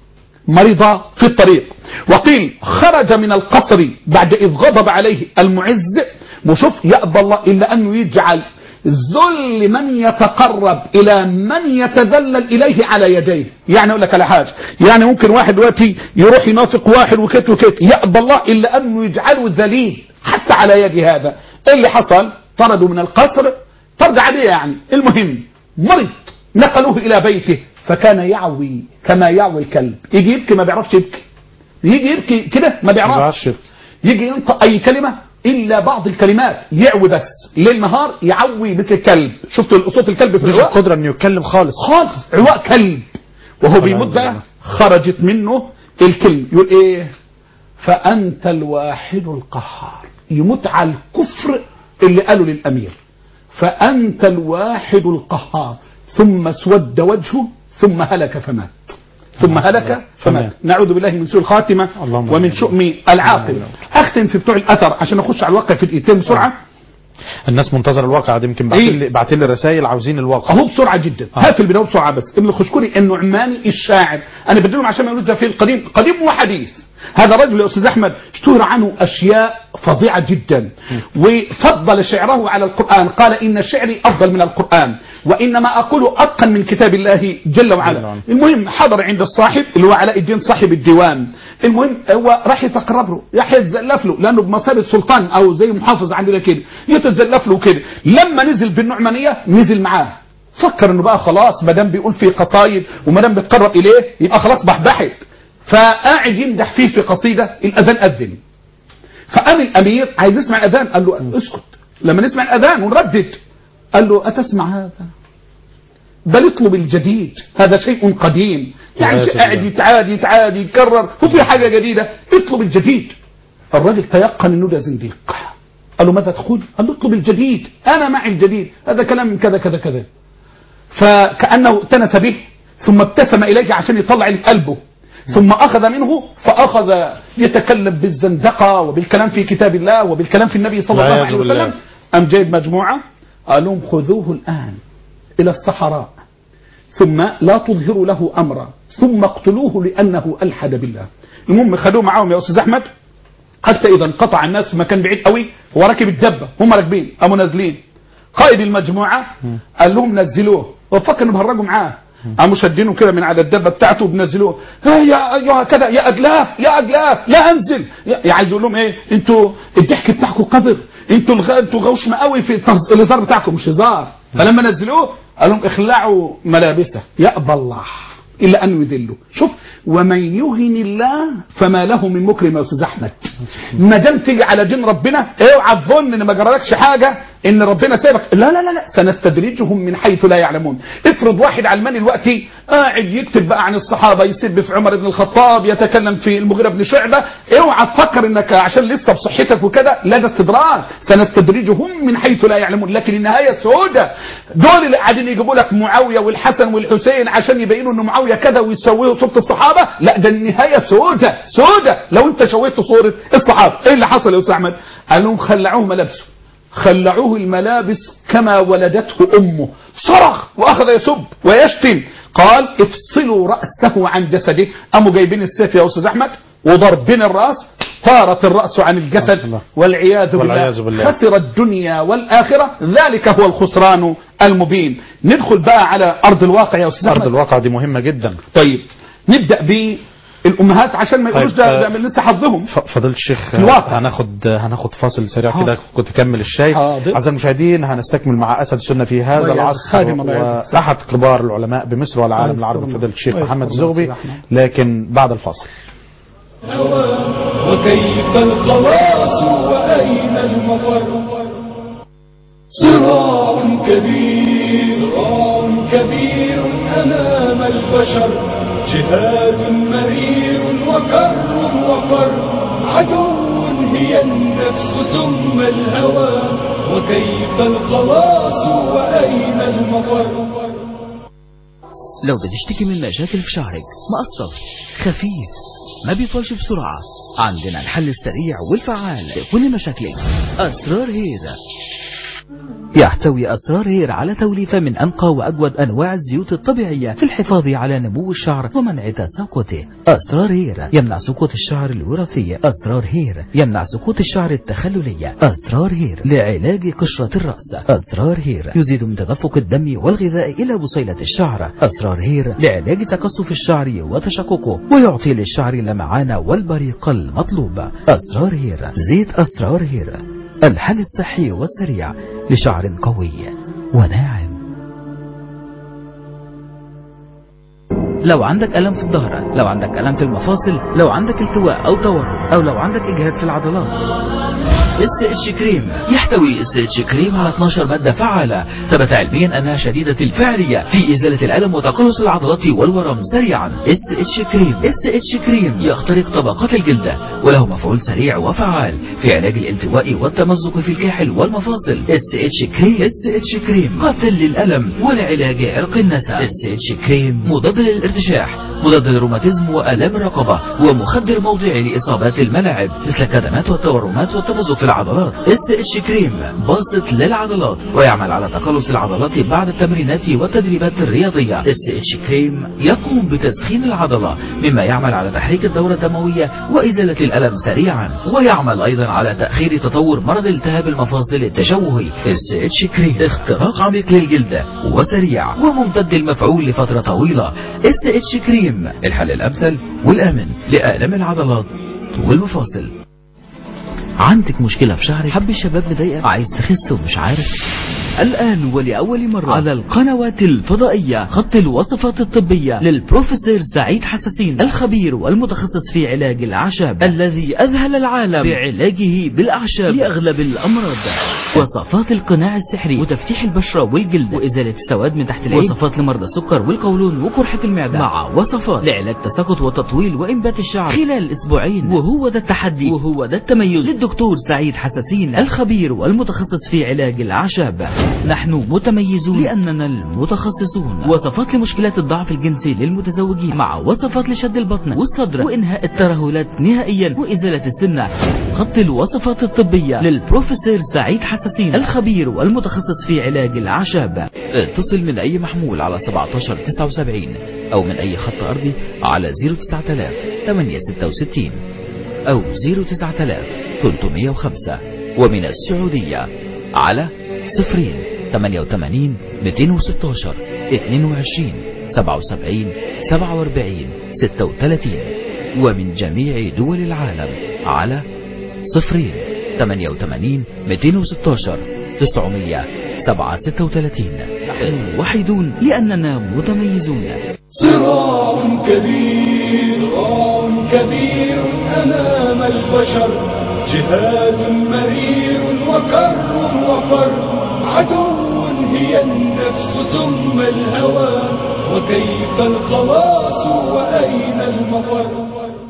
مرض في الطريق وقيل خرج من القصر بعد إذ غضب عليه المعز وشوف يأبى الله إلا أنه يجعل ذل من يتقرب إلى من يتذلل إليه على يديه يعني أقول لك على حاجة يعني ممكن واحد دلوقتي يروح ينافق واحد وكت وكت يأبى الله إلا أنه يجعله ذليل حتى على يد هذا إيه اللي حصل طردوا من القصر طرد عليه يعني المهم مرض نقلوه إلى بيته فكان يعوي كما يعوي الكلب يجي يبكي ما بيعرفش يبكي يجي يبكي كده ما بيعرفش بعرفش يجي ينطق اي كلمه الا بعض الكلمات يعوي بس ليل نهار يعوي مثل الكلب شفتوا صوت الكلب في مش العواء القدرة انه يتكلم خالص خالص عواء كلب وهو بيموت بقى خرجت منه الكلمه يقول ايه فانت الواحد القهار يموت على الكفر اللي قاله للامير فانت الواحد القهار ثم اسود وجهه ثم هلك فمات ثم هلك فمات نعوذ بالله من سوء الخاتمة اللهم ومن آمين. شؤم العاقبة أختم في بتوع الأثر عشان أخش على الواقع في دقيقتين بسرعة الناس منتظر الواقع دي يمكن بعتين إيه؟ لي بعتين لي رسائل عاوزين الواقع اهو بسرعه جدا آه. هات البدايه بسرعه بس ابن الخشكري النعماني الشاعر انا بديلهم عشان ما يقولوش ده في القديم قديم وحديث هذا الرجل يا استاذ احمد اشتهر عنه اشياء فظيعه جدا وفضل شعره على القران قال ان شعري افضل من القران وانما اقول اتقن من كتاب الله جل جل وعلا وعلا. المهم حضر عند الصاحب اللي هو علاء الدين صاحب الديوان المهم هو راح يتقرب له راح يتزلف له لانه بمثابه سلطان او زي محافظ عندنا كده يتزلف له كده لما نزل بالنعمانيه نزل معاه فكر انه بقى خلاص ما دام بيقول في قصايد وما دام بيتقرب اليه يبقى خلاص بحبحت فقاعد يمدح فيه في قصيده الاذان اذن فقام الامير عايز يسمع الاذان قال له اسكت لما نسمع الاذان ونردد قال له اتسمع هذا بل اطلب الجديد هذا شيء قديم يعني يا شيء سلام. قاعد يتعاد يتعاد يتكرر وفي حاجه جديده اطلب الجديد الراجل تيقن انه ده زنديق قال له ماذا تقول؟ قال له اطلب الجديد انا معي الجديد هذا كلام من كذا كذا كذا فكانه تنس به ثم ابتسم اليه عشان يطلع اللي في قلبه ثم اخذ منه فاخذ يتكلم بالزندقه وبالكلام في كتاب الله وبالكلام في النبي صلى الله والعياذ عليه بالله. وسلم ام جايب مجموعه قال لهم خذوه الان الى الصحراء ثم لا تظهروا له امرا ثم اقتلوه لانه الحد بالله المهم خدوه معاهم يا استاذ احمد حتى اذا انقطع الناس في مكان بعيد قوي هو راكب الدبه هم راكبين قاموا نازلين قائد المجموعه قال لهم نزلوه وفكر انه بهرجوا معاه قاموا شادينه كده من على الدبه بتاعته وبنزلوه ها يا ايها كذا يا اجلاف يا اجلاف لا انزل يا عايز يقول لهم ايه انتوا الضحك بتاعكم قذر انتوا الغ... انتوا غوشمه قوي في التهز- الهزار بتاعكم مش هزار فلما نزلوه قال لهم اخلعوا ملابسه يأبى الله الا ان يذله شوف ومن يهن الله فما له من مكرم يا استاذ احمد ما دام تيجي على دين ربنا اوعى تظن ان ما جرالكش حاجه ان ربنا سابك لا لا لا لا سنستدرجهم من حيث لا يعلمون افرض واحد علماني دلوقتي قاعد يكتب بقى عن الصحابه يسب في عمر بن الخطاب يتكلم في المغيره بن شعبه اوعى تفكر انك عشان لسه بصحتك وكده لا ده استدراج سنستدرجهم من حيث لا يعلمون لكن النهايه سودة دول اللي قاعدين يجيبوا لك معاويه والحسن والحسين عشان يبينوا ان معاويه كذا ويسويه صوره الصحابه لا ده النهايه سودة سودة لو انت شويت صوره الصحابه ايه اللي حصل يا استاذ احمد قال لهم خلعوه ملابسه خلعوه الملابس كما ولدته امه صرخ واخذ يسب ويشتم قال افصلوا راسه عن جسده قاموا جايبين السيف يا استاذ احمد وضربين الراس طارت الراس عن الجسد الله. والعياذ والعياذ بالله بالله. خسر الدنيا والاخره ذلك هو الخسران المبين ندخل بقى على ارض الواقع يا استاذ ارض احمد الواقع دي مهمه جدا طيب نبدا بالامهات عشان ما يقولوش طيب، ده, آه، ده من لسه حظهم ف- فضيلة الشيخ الواقع. هناخد هناخد فاصل سريع حاضر. كده كنت تكمل الشاي حاضر. اعزائي المشاهدين هنستكمل مع اسد السنه في هذا الله يعزك. العصر خادم الله يعزك. واحد كبار العلماء بمصر والعالم الله العربي يستر فضيله الشيخ الله محمد يستر الله الزغبي يستر الله. لكن بعد الفاصل هوى وكيف الخلاص وأين المفر صراع كبير صراع كبير أمام البشر جهاد مرير وكر وفر عدو هي النفس ثم الهوى وكيف الخلاص وأين المفر لو بتشتكي من مشاكل في شعرك مقصر خفيف ما بيطولش بسرعة عندنا الحل السريع والفعال لكل مشاكلك أسرار هير يحتوي أسرار هير على توليفة من أنقى وأجود أنواع الزيوت الطبيعية في الحفاظ على نمو الشعر ومنع تساقطه أسرار هير يمنع سقوط الشعر الوراثي أسرار هير يمنع سقوط الشعر التخللية أسرار هير لعلاج قشرة الرأس أسرار هير يزيد من تدفق الدم والغذاء إلى بصيلة الشعر أسرار هير لعلاج تقصف الشعر وتشققه ويعطي للشعر اللمعان والبريق المطلوب أسرار هير زيت أسرار هير الحل الصحي والسريع لشعر قوي وناعم لو عندك ألم في الظهر لو عندك ألم في المفاصل لو عندك التواء أو تورم أو لو عندك إجهاد في العضلات اس اتش كريم يحتوي اس اتش كريم على 12 مادة فعالة ثبت علميا انها شديدة الفاعلية في ازالة الالم وتقلص العضلات والورم سريعا اس اتش كريم اس اتش كريم يخترق طبقات الجلد وله مفعول سريع وفعال في علاج الالتواء والتمزق في الكاحل والمفاصل اس اتش كريم اس اتش كريم قاتل للالم ولعلاج عرق النسا اس اتش كريم مضاد للارتشاح مضاد للروماتيزم والام الرقبة ومخدر موضعي لاصابات الملاعب مثل الكدمات والتورمات والتمزق في العضلات اس اتش كريم باسط للعضلات ويعمل على تقلص العضلات بعد التمرينات والتدريبات الرياضية اس اتش كريم يقوم بتسخين العضلة مما يعمل على تحريك الدورة الدموية وإزالة الألم سريعا ويعمل أيضا على تأخير تطور مرض التهاب المفاصل التشوهي اس اتش كريم اختراق عميق للجلد وسريع وممتد المفعول لفترة طويلة اس اتش كريم الحل الأمثل والآمن لآلام العضلات والمفاصل عندك مشكلة في شعرك حب الشباب مضايقك عايز تخس ومش عارف الآن ولأول مرة على القنوات الفضائية خط الوصفات الطبية للبروفيسور سعيد حساسين الخبير والمتخصص في علاج الأعشاب الذي أذهل العالم بعلاجه بالأعشاب لأغلب الأمراض وصفات القناع السحري وتفتيح البشرة والجلد وإزالة السواد من تحت العين وصفات لمرضى السكر والقولون وقرحة المعدة مع وصفات لعلاج تساقط وتطويل وإنبات الشعر خلال أسبوعين وهو ده التحدي وهو ده التميز للدكتور سعيد حساسين الخبير والمتخصص في علاج الأعشاب نحن متميزون لأننا المتخصصون وصفات لمشكلات الضعف الجنسي للمتزوجين مع وصفات لشد البطن والصدر وإنهاء الترهلات نهائيا وإزالة السمنة خط الوصفات الطبية للبروفيسور سعيد حساسين الخبير والمتخصص في علاج الأعشاب اتصل من أي محمول على 1779 أو من أي خط أرضي على 09000 866 أو 09000 305 ومن السعودية على صفرين 88 216 22 77 47 36 ومن جميع دول العالم على صفرين 88 216 900 736 نحن وحيدون لأننا متميزون صراع كبير صراع كبير أمام البشر جهاد مرير وكر وفر عدو هي النفس ثم الهوى وكيف الخلاص وأين المفر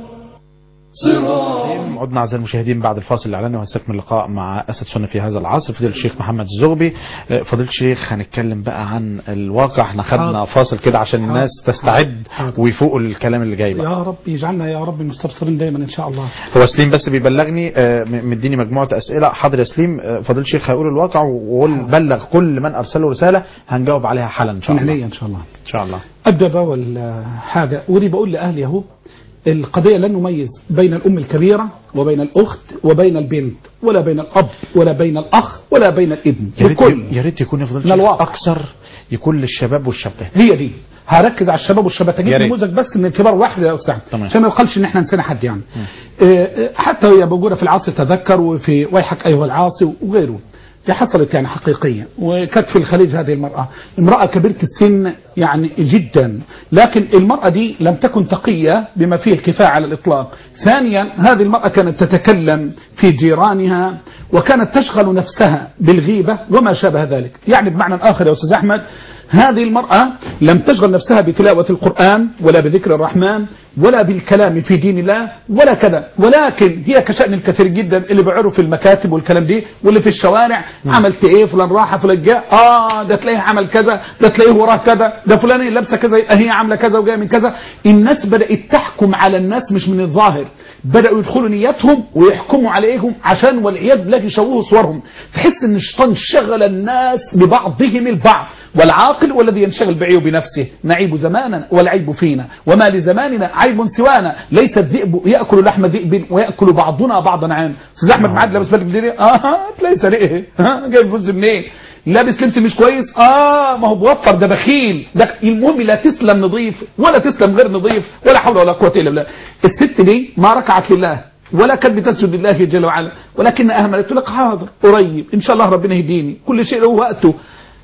صراع عدنا اعزائي المشاهدين بعد الفاصل الاعلاني وهنستكمل اللقاء مع اسد سنه في هذا العصر فضيله الشيخ محمد الزغبي آه، فضيله الشيخ هنتكلم بقى عن الواقع احنا خدنا فاصل كده عشان الناس تستعد حاضر. ويفوقوا الكلام اللي جاي بقى يا رب يجعلنا يا رب مستبصرين دايما ان شاء الله هو سليم بس بيبلغني آه، م- مديني مجموعه اسئله حاضر يا سليم آه، فضيله الشيخ هيقول الواقع وقول بلغ كل من ارسله رساله هنجاوب عليها حالا ان شاء من الله عينيا ان شاء الله ان شاء الله ابدا باول حاجه ودي بقول لاهلي اهو القضيه لن نميز بين الام الكبيره وبين الاخت وبين البنت ولا بين الاب ولا بين الاخ ولا بين الابن يا ريت الكل يا ريت يكون يا فضيله من الشيخ الواقع. اكثر يكون للشباب والشابات هي دي هركز على الشباب والشابات يا اجيب ريت. نموذج بس من الكبار واحد يا استاذ تمام. عشان ما يقالش ان احنا نسينا حد يعني آه، آه، حتى هي موجوده في العاصي تذكر وفي ويحك ايها العاصي وغيره دي حصلت يعني حقيقية وكانت في الخليج هذه المرأة امرأة كبيرة السن يعني جدا لكن المرأة دي لم تكن تقية بما فيه الكفاية على الإطلاق ثانيا هذه المرأة كانت تتكلم في جيرانها وكانت تشغل نفسها بالغيبة وما شابه ذلك يعني بمعنى آخر يا أستاذ أحمد هذه المرأة لم تشغل نفسها بتلاوة القرآن ولا بذكر الرحمن ولا بالكلام في دين الله ولا كذا ولكن هي كشأن الكثير جدا اللي بيعروا في المكاتب والكلام دي واللي في الشوارع عملت ايه فلان راح فلان جاء اه ده تلاقيه عمل كذا ده تلاقيه وراه كذا ده فلان لابسه كذا يبقى هي عامله كذا وجايه من كذا الناس بدأت تحكم على الناس مش من الظاهر بدأوا يدخلوا نياتهم ويحكموا عليهم عشان والعياذ بالله يشوهوا صورهم تحس ان الشيطان شغل الناس ببعضهم البعض والعاقل والذي ينشغل بعيوب نفسه نعيب زمانا والعيب فينا وما لزماننا عيب سوانا ليس الذئب ياكل لحم ذئب وياكل بعضنا بعضا عام استاذ احمد معاد لابس بدله جديده اه ليس ليه ها جايب فلوس منين لابس لبس مش كويس اه ما هو بوفر ده بخيل ده المهم لا تسلم نظيف ولا تسلم غير نظيف ولا حول ولا قوه الا بالله الست دي ما ركعت لله ولا كانت بتسجد لله جل وعلا ولكن اهملت لك حاضر قريب ان شاء الله ربنا يهديني كل شيء له وقته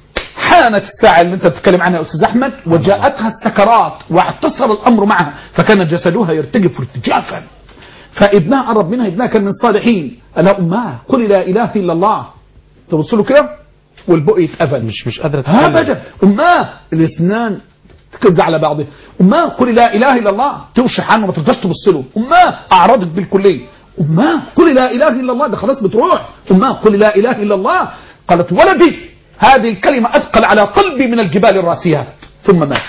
حانت الساعة اللي انت بتتكلم عنها يا استاذ احمد وجاءتها السكرات واعتصر الامر معها فكان جسدها يرتجف ارتجافا فابنها قرب منها ابنها كان من الصالحين قال لها امها قولي لا اله الا الله تبص له كده والبق يتقفل مش مش قادره تتكلم. ابدا امها الاسنان تكز على بعضها امها قولي لا اله الا الله توشح عنه ما ترضاش تبص له امها اعرضت بالكليه امها قولي لا اله الا الله ده خلاص بتروح امها قولي لا اله الا الله قالت ولدي هذه الكلمه اثقل على قلبي من الجبال الراسيات ثم مات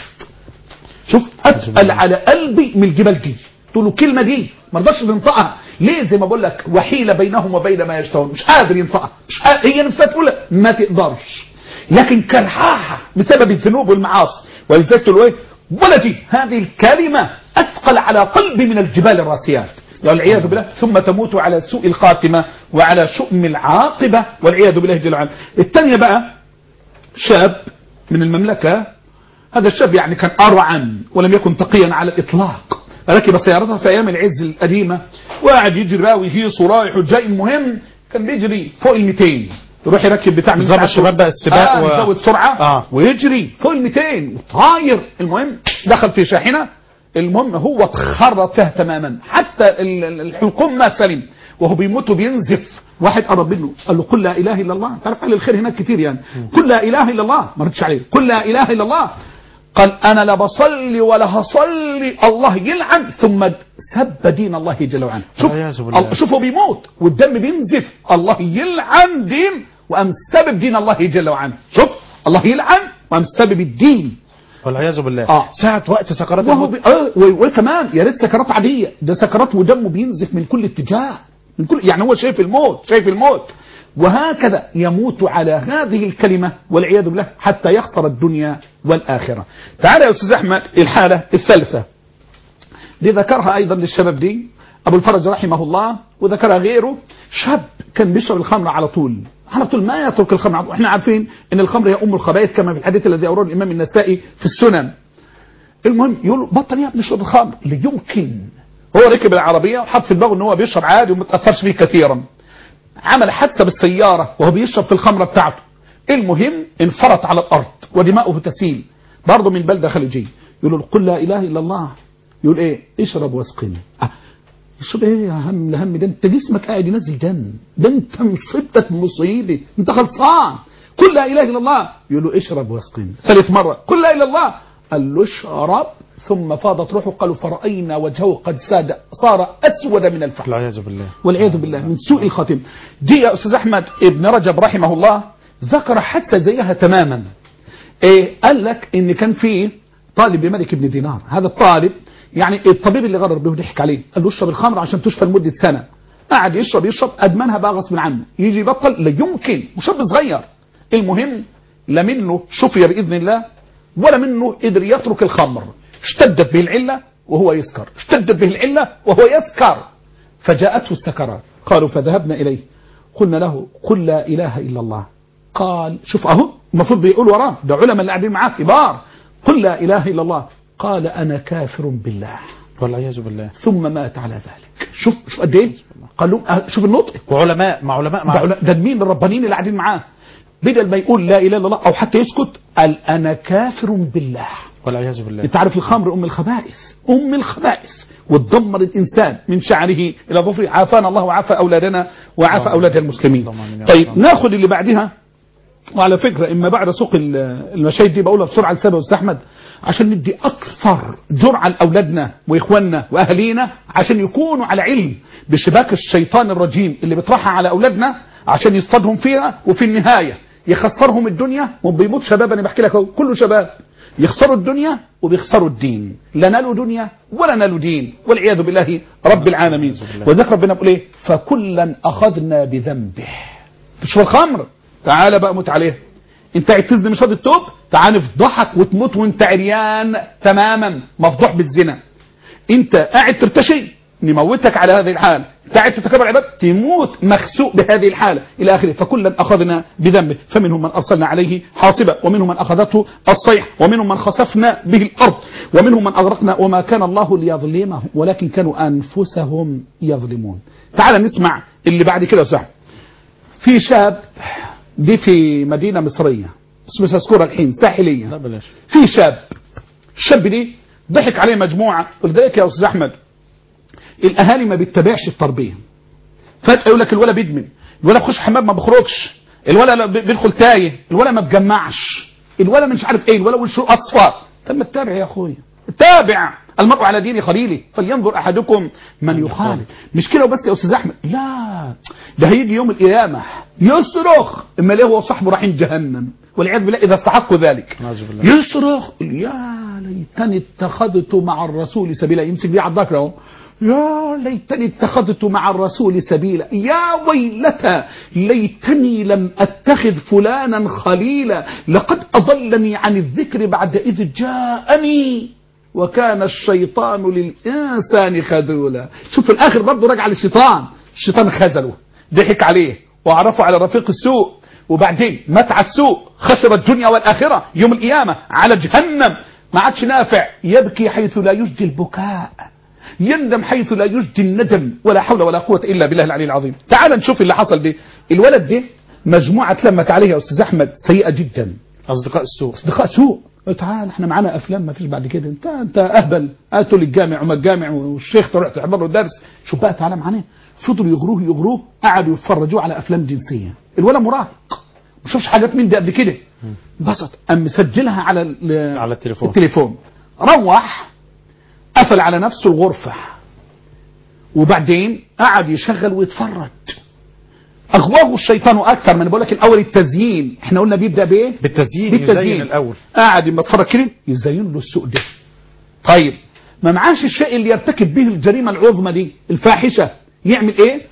شوف اثقل على قلبي من الجبال دي تقول له الكلمه دي ما رضاش تنطقها ليه زي ما بقول لك وحيله بينهم وبين ما يشتهون مش قادر ينطقها مش قادر هي نفسها تقولها ما تقدرش لكن كرهاها بسبب الذنوب والمعاصي ولذلك تقول ايه ولدي هذه الكلمه اثقل على قلبي من الجبال الراسيات والعياذ بالله ثم تموت على سوء الخاتمه وعلى شؤم العاقبه والعياذ بالله جل وعلا الثانيه بقى شاب من المملكه هذا الشاب يعني كان أرعا ولم يكن تقيا على الإطلاق ركب سيارته في أيام العز القديمة وقعد يجري بقى ويهيص ورايح وجاي المهم كان بيجري فوق ال 200 يروح يركب بتاع من نظام بتاعته. الشباب بقى السباق آه و- يزود سرعة آه. ويجري فوق ال 200 وطاير المهم دخل في شاحنة المهم هو اتخرط فيها تماما حتى ال- ال- الحلقوم ما سلم وهو بيموت وبينزف واحد قرب منه قال له قل لا اله الا الله تعرف اهل الخير هناك كتير يعني قل لا اله الا الله ما ردش عليه قل لا اله الا الله قال انا لا بصلي ولا هصلي الله يلعن ثم سب دين الله جل وعلا شوف والعياذ بالله. ال- شوف هو بيموت والدم بينزف الله يلعن دين وام سبب دين الله جل وعلا شوف الله يلعن وام سبب الدين والعياذ بالله آه. ساعه وقت سكرات وهو الموت بي... آه و- وكمان يا ريت سكرات عاديه ده سكرات ودمه بينزف من كل اتجاه من كل يعني هو شايف الموت شايف الموت وهكذا يموت على هذه الكلمه والعياذ بالله حتى يخسر الدنيا والاخره. تعال يا استاذ احمد الحاله الثالثه دي ذكرها ايضا للشباب دي ابو الفرج رحمه الله وذكرها غيره شاب كان بيشرب الخمر على طول على طول ما يترك الخمر على طول. احنا عارفين ان الخمر هي ام الخبائث كما في الحديث الذي اورده الامام النسائي في السنن المهم يقول بطل يا ابني اشرب الخمر لا يمكن هو ركب العربيه وحط في دماغه ان هو بيشرب عادي وما تاثرش فيه كثيرا عمل حادثه بالسياره وهو بيشرب في الخمره بتاعته المهم انفرط على الارض ودماؤه تسيل برضه من بلده خليجيه يقول له قل لا اله الا الله يقول ايه اشرب واسقني آه. اشرب ايه يا هم الهم ده انت جسمك قاعد ينزل دم ده انت مصيبتك مصيبه انت خلصان قل لا اله الا الله يقول له اشرب واسقني ثالث مره قل لا اله الا الله قال له اشرب ثم فاضت روحه قالوا فرأينا وجهه قد ساد صار أسود من الفحم والعياذ بالله والعياذ بالله من سوء الخاتم دي يا أستاذ أحمد ابن رجب رحمه الله ذكر حتى زيها تماما إيه قال لك إن كان في طالب لملك بن دينار هذا الطالب يعني الطبيب اللي غرر به وضحك عليه قال له اشرب الخمر عشان تشفى لمدة سنة قعد يشرب يشرب أدمنها بقى غصب عنه يجي يبطل لا يمكن وشاب صغير المهم لا منه شفي بإذن الله ولا منه قدر يترك الخمر اشتدت به العلة وهو يسكر اشتدت به العلة وهو يسكر فجاءته السكرات قالوا فذهبنا إليه قلنا له قل لا إله إلا الله قال شوف أهو المفروض بيقول وراه ده علماء اللي قاعدين معاه كبار قل لا إله إلا الله قال أنا كافر بالله والعياذ بالله ثم مات على ذلك شوف شوف قد ايه قال لهم أه، شوف النطق وعلماء مع علماء ده مع علا- ده مين الربانيين اللي قاعدين معاه بدل ما يقول لا اله الا الله او حتى يسكت قال انا كافر بالله والعياذ بالله انت عارف الخمر ام الخبائث ام الخبائث وتدمر الانسان من شعره الى ظفره عافانا الله وعافى اولادنا وعافى اللهم اولاد المسلمين اللهم آمين يا طيب رب. ناخذ اللي بعدها وعلى فكره اما بعد سوق ال- المشاهد دي بقولها بسرعه لسبب استاذ احمد عشان ندي اكثر جرعه لاولادنا واخواننا واهالينا عشان يكونوا على علم بشباك الشيطان الرجيم اللي بيطرحها على اولادنا عشان يصطادهم فيها وفي النهايه يخسرهم الدنيا وبيموت شباب انا بحكي لك اهو كله شباب يخسروا الدنيا وبيخسروا الدين لا نالوا دنيا ولا نالوا دين والعياذ بالله رب العالمين وذكر ربنا بيقول ايه فكلا اخذنا بذنبه تشرب الخمر تعالى بقى موت عليها انت قاعد تزني مش راضي التوب تعال نفضحك وتموت وانت عريان تماما مفضوح بالزنا انت قاعد ترتشي نموتك على هذه الحال انت قاعد تتكبر عباد تموت مخسوء بهذه الحالة إلى آخره فكلا أخذنا بذنبه فمنهم من أرسلنا عليه حاصبا ومنهم من أخذته الصيح ومنهم من خسفنا به الأرض ومنهم من أغرقنا وما كان الله ليظلمهم ولكن كانوا أنفسهم يظلمون تعال نسمع اللي بعد كده صح في شاب دي في مدينة مصرية بس مش هذكرها الحين ساحلية لا بلاش في شاب الشاب دي ضحك عليه مجموعة ولذلك يا أستاذ أحمد الاهالي ما بيتبعش التربيه فجاه يقول لك الولد بيدمن الولد بيخش حمام ما بيخرجش الولد لا بي- بيدخل تايه الولد ما بجمعش الولد مش عارف ايه الولد وشه اصفر طب ما تتابع يا اخويا تابع المرء على دين خليله فلينظر احدكم من يخالف مش كده وبس يا استاذ احمد لا ده هيجي يوم القيامه يصرخ اما ليه هو وصاحبه رايحين جهنم والعياذ بالله اذا استحقوا ذلك نعوذ بالله. يصرخ يا ليتني اتخذت مع الرسول سبيلا يمسك بيه على الذكر اهو يا ليتني اتخذت مع الرسول سبيلا يا ويلتى ليتني لم اتخذ فلانا خليلا لقد اضلني عن الذكر بعد اذ جاءني وكان الشيطان للانسان خذولا شوف في الاخر برضه راجع للشيطان الشيطان خذله ضحك عليه وعرفه على رفيق السوء وبعدين مات على السوء خسر الدنيا والآخرة يوم القيامة على جهنم ما عادش نافع يبكي حيث لا يجدي البكاء يندم حيث لا يجدي الندم ولا حول ولا قوة إلا بالله العلي العظيم تعال نشوف اللي حصل ده الولد ده مجموعة تلمت عليه يا أستاذ أحمد سيئة جدا اصدقاء السوء اصدقاء سوء تعال احنا معانا افلام ما فيش بعد كده انت انت اهبل هاتوا لي الجامع وما الجامع والشيخ تروح تحضر له درس شوف بقى تعالى معانا فضلوا يغروه يغروه قعدوا يتفرجوا على افلام جنسيه الولد مراهق ما شافش حاجات من دي قبل كده انبسط قام مسجلها على ال- على التليفون. التليفون روح قفل على نفسه الغرفه وبعدين قعد يشغل ويتفرج اغواه الشيطان اكثر ما انا بقول لك الاول التزيين احنا قلنا بيبدا بايه بالتزيين يزين الاول قاعد لما اتفرج كده يزين له السوق ده طيب ما معاش الشيء اللي يرتكب به الجريمه العظمى دي الفاحشه يعمل ايه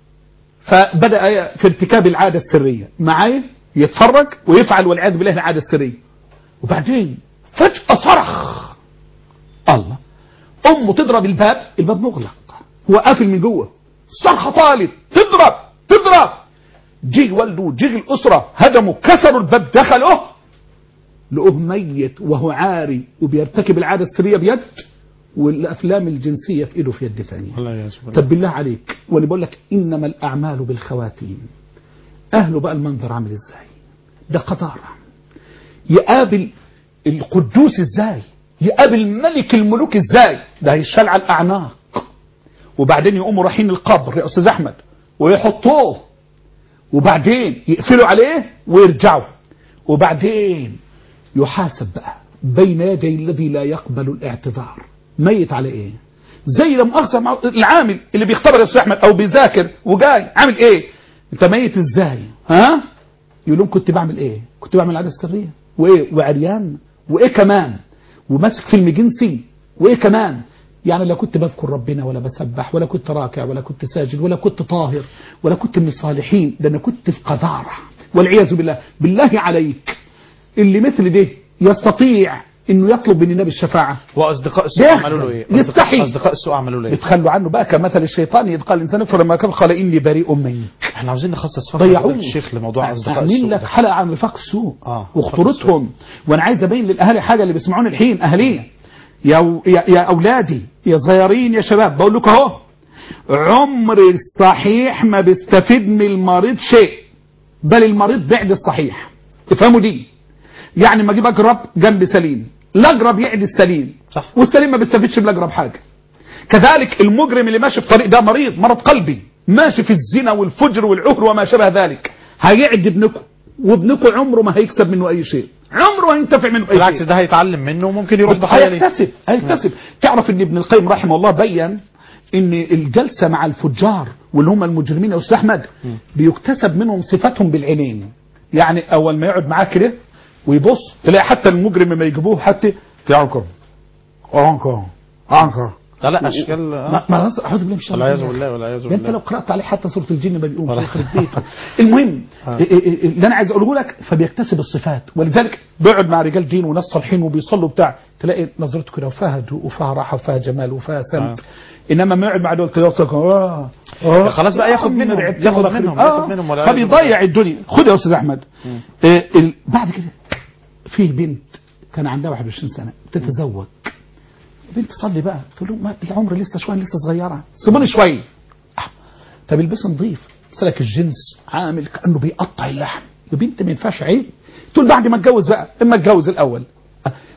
فبدا في ارتكاب العاده السريه معايا يتفرج ويفعل والعياذ بالله العاده السريه وبعدين فجاه صرخ الله امه تضرب الباب الباب مغلق هو قافل من جوه صرخه طالت تضرب تضرب جه والده جه الاسره هدموا كسروا الباب دخلوا لقوه ميت وهو عاري وبيرتكب العاده السريه بيد والافلام الجنسيه في ايده في يد ثانيه الله يسبحانه طب بالله عليك وانا بقول لك انما الاعمال بالخواتيم اهله بقى المنظر عامل ازاي ده قطاره يقابل القدوس ازاي يقابل ملك الملوك ازاي ده هيشال على الاعناق وبعدين يقوموا رايحين القبر يا استاذ احمد ويحطوه وبعدين يقفلوا عليه ويرجعوا وبعدين يحاسب بقى بين يدي الذي لا يقبل الاعتذار ميت على ايه زي لما مؤاخذه مع العامل اللي بيختبر يا استاذ احمد او بيذاكر وجاي عامل ايه انت ميت ازاي ها يقول لهم كنت بعمل ايه كنت بعمل العاده السريه وايه وعريان وايه كمان وماسك فيلم جنسي وايه كمان يعني لا كنت بذكر ربنا ولا بسبح ولا كنت راكع ولا كنت ساجد ولا كنت طاهر ولا كنت من الصالحين ده انا كنت في قذاره والعياذ بالله بالله عليك اللي مثل ده يستطيع انه يطلب من النبي الشفاعه واصدقاء السوء يا عملوا له ايه أصدقاء- يستحي. اصدقاء السوء عملوا له ايه يتخلوا عنه بقى كمثل الشيطان إذ قال الانسان فلما كفر قال اني بريء منك احنا عاوزين نخصص فقره ضيعوه فضيلة الشيخ لموضوع اصدقاء اعمل السوء لك ده. حلقه عن رفاق السوء آه، وخطورتهم وانا عايز ابين للاهالي حاجه اللي بيسمعوني الحين اهاليه يا و- يا, يا اولادي يا صغيرين يا شباب بقول لكم اهو عمر الصحيح ما بيستفيد من المريض شيء بل المريض بعد الصحيح افهموا دي يعني ما اجيب اجرب جنب سليم الاجرب يعدي السليم صح. والسليم ما بيستفيدش من الاجرب حاجه كذلك المجرم اللي ماشي في طريق ده مريض مرض قلبي ماشي في الزنا والفجر والعهر وما شابه ذلك هيعد ابنكم وابنكم عمره ما هيكسب منه اي شيء عمره ما هينتفع منه اي بالعكس شيء ده هيتعلم منه وممكن يروح ضحيه ليه هيكتسب هيكتسب تعرف ان ابن القيم رحمه الله بين ان الجلسه مع الفجار واللي هم المجرمين يا استاذ احمد بيكتسب منهم صفاتهم بالعينين يعني اول ما يقعد معاه كده ويبص تلاقي حتى المجرم لما يجيبوه حتى تعالوا انكر انكر لا لا اشكال ما ما نص- اعوذ بالله من الشيطان والعياذ الرجيم. بالله والعياذ ده انت بالله لو قرات عليه حتى سوره الجن ما بيقوم ولا- يخرب بيته المهم آه. إيه- إيه- إيه اللي انا عايز اقوله لك فبيكتسب الصفات ولذلك بيقعد مع رجال دين وناس صالحين وبيصلوا بتاع تلاقي نظرته كده وفيها هدوء وفيها راحه وفيها جمال وفيها سمت انما ما يقعد مع دول كده يوصل آه آه خلاص بقى ياخد عم منهم، رعبت ياخد والله منهم، خرب. ياخد منهم والعياذ فبيضيع الدنيا خد يا استاذ احمد إيه ال- بعد كده فيه بنت كان عندها 21 سنه تتزوج بنت صلي بقى تقول له ما العمر لسه شويه لسه صغيره سيبوني شويه آه. طب البسي نظيف سلك الجنس عامل كانه بيقطع اللحم يا بنت ما ينفعش عيب تقول بعد ما اتجوز بقى اما اتجوز الاول آه.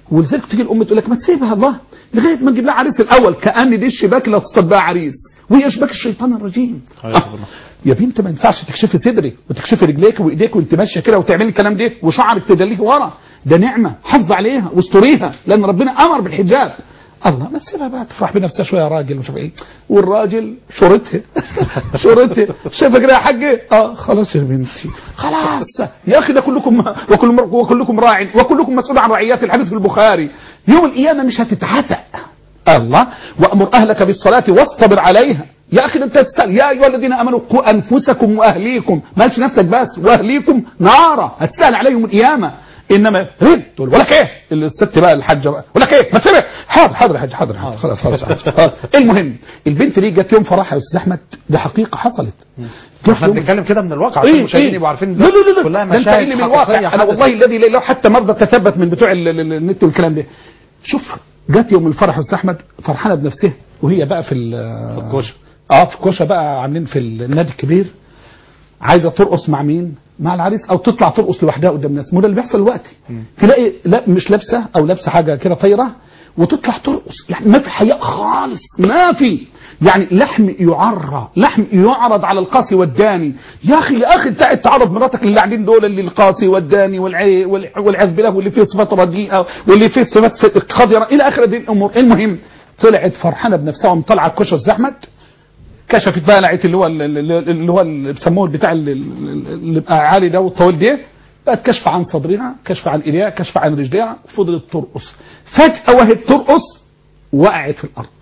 ولذلك تيجي الام تقول لك ما تسيبها الله لغايه ما نجيب لها عريس الاول كان دي الشباك اللي هتصطاد بها عريس وهي شباك الشيطان الرجيم أعوذ بالله. يا بنت ما ينفعش تكشفي صدرك وتكشفي رجليك وايديك وانت ماشيه كده وتعملي الكلام ده وشعرك تدليه ورا ده نعمه حافظ عليها واستريها لان ربنا امر بالحجاب الله ما تسيبها بقى تفرح بنفسها شويه يا راجل ومش عارف ايه والراجل شرطها شرطها شايفه كده يا حاجه اه خلاص يا بنتي خلاص يا اخي ده كلكم وكل وكلكم راع وكلكم مسؤول عن رعيات الحديث في البخاري يوم القيامه مش هتتعتق الله وامر اهلك بالصلاه واصطبر عليها يا اخي ده انت تسال يا ايها الذين امنوا قوا انفسكم واهليكم مالش نفسك بس واهليكم نارا هتسال عليهم القيامه انما رد تقول ولك ايه الست بقى الحاجه بقى ولك ايه ما تسيبها حاضر حاضر يا حاج حاضر حاضر خلاص خلاص خلاص. المهم البنت دي جت يوم فرحها يا استاذ احمد دي حقيقه حصلت جت احنا يوم- بنتكلم كده من الواقع عشان ايه المشاهدين ايه يبقوا عارفين لا لا لا كلها ده انت مشاهد قايل لي من حقيقية الواقع انا حدثت. والله الذي لا اله حتى مرضى تثبت من بتوع ال- ال- النت والكلام ده شوف جت يوم الفرح يا استاذ احمد فرحانه بنفسها وهي بقى في ال- في الكوشة. اه في الكوشه بقى عاملين في النادي الكبير عايزه ترقص مع مين؟ مع العريس او تطلع ترقص لوحدها قدام الناس ما ده اللي بيحصل دلوقتي تلاقي لا مش لابسه او لابسه حاجه كده طايره وتطلع ترقص يعني ما في حياء خالص ما في يعني لحم يعرى لحم يعرض على القاسي والداني يا اخي يا اخي انت قاعد تعرض مراتك اللي قاعدين دول اللي القاسي والداني والعي والع- والعياذ بالله واللي فيه صفات رديئه واللي فيه صفات خضره الى اخر هذه الامور المهم طلعت فرحانه بنفسها ومطلعه الكشر زحمت كشفت بقى لقيت اللي هو اللي اللي هو اللي بيسموه البتاع اللي, اللي بقى عالي ده والطويل ده بقت كشف عن صدرها كشف عن ايديها كشف عن رجليها فضلت ترقص فجأة وهي بترقص وقعت في الأرض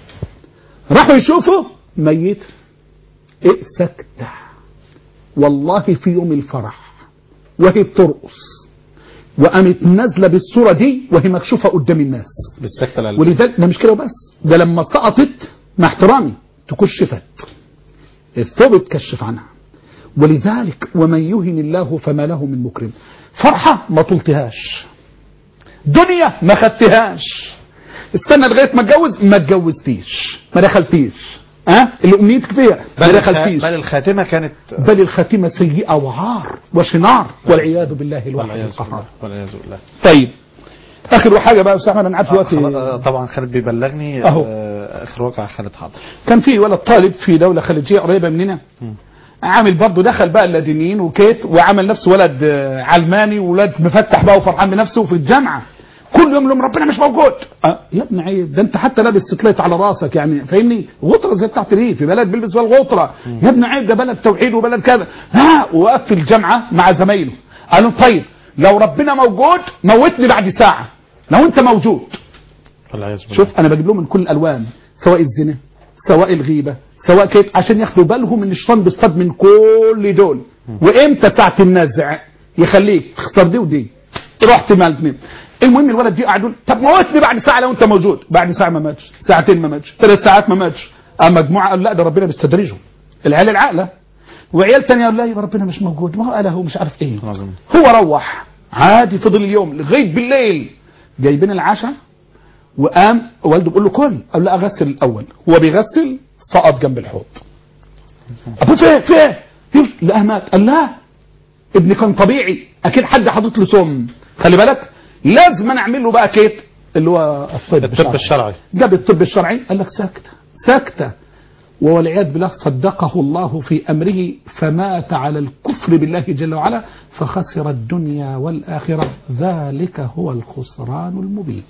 راحوا يشوفوا ميت إيه سكتة والله في يوم الفرح وهي بترقص وقامت نازلة بالصورة دي وهي مكشوفة قدام الناس بالسكتة القلبية ولذلك ده مش كده بس ده لما سقطت مع احترامي تكشفت الثوب اتكشف عنها ولذلك ومن يهن الله فما له من مكرم فرحة ما طلتهاش دنيا ما خدتهاش استنى لغاية ما اتجوز ما اتجوزتيش ما دخلتيش ها اللي امنيتك فيها ما بل, الخ... دخلتيش بل الخاتمة كانت بل الخاتمة سيئة وعار وشنار والعياذ بالله الواحد والعياذ القهار بالله والعياذ بالله طيب اخر حاجه بقى يا استاذ احمد انا عارف دلوقتي خلاص، طبعا خالد بيبلغني أهو. آه، اخر واقع خالد حاضر كان في ولد طالب في دوله خليجيه قريبه مننا عامل برضه دخل بقى اللادينيين وكيت وعمل نفسه ولد آه، علماني وولاد مفتح بقى وفرحان بنفسه في الجامعه كل يوم لهم ربنا مش موجود أه يا ابن عيب ده انت حتى لابس ستلايت على راسك يعني فاهمني غطره زي بتاعت ريف في بلد بيلبس فيها الغطره يا ابن عيب ده بلد توحيد وبلد كذا ها وقف في الجامعه مع زمايله قالوا طيب لو ربنا موجود موتني بعد ساعه لو انت موجود والعياذ بالله شوف انا بجيب لهم من كل الالوان سواء الزنا سواء الغيبه سواء كيف عشان ياخدوا بالهم ان الشيطان بيصطاد من كل دول وامتى ساعه النزع يخليك تخسر دي ودي رحت مع الاثنين المهم الولد دي قعدوا طب موتني بعد ساعه لو انت موجود بعد ساعه ما ماتش ساعتين ما ماتش ثلاث ساعات ما ماتش اما مجموعه قال لا ده ربنا بيستدرجهم العيال العاقله وعيال تانية قال لا يبقى ربنا مش موجود ما هو قال هو مش عارف ايه عظيم. هو روح عادي فضل اليوم لغايه بالليل جايبين العشاء وقام والده بيقول له كل قال له اغسل الاول هو بيغسل سقط جنب الحوض ابو فين فين يقول لا مات قال لا ابني كان طبيعي اكيد حد حاطط له سم خلي بالك لازم أنا اعمل له بقى كيت اللي هو الطب الطب الشرعي جاب الطب الشرعي قال لك ساكته ساكته والعياذ بالله صدقه الله في امره فمات على الكفر بالله جل وعلا فخسر الدنيا والاخره ذلك هو الخسران المبين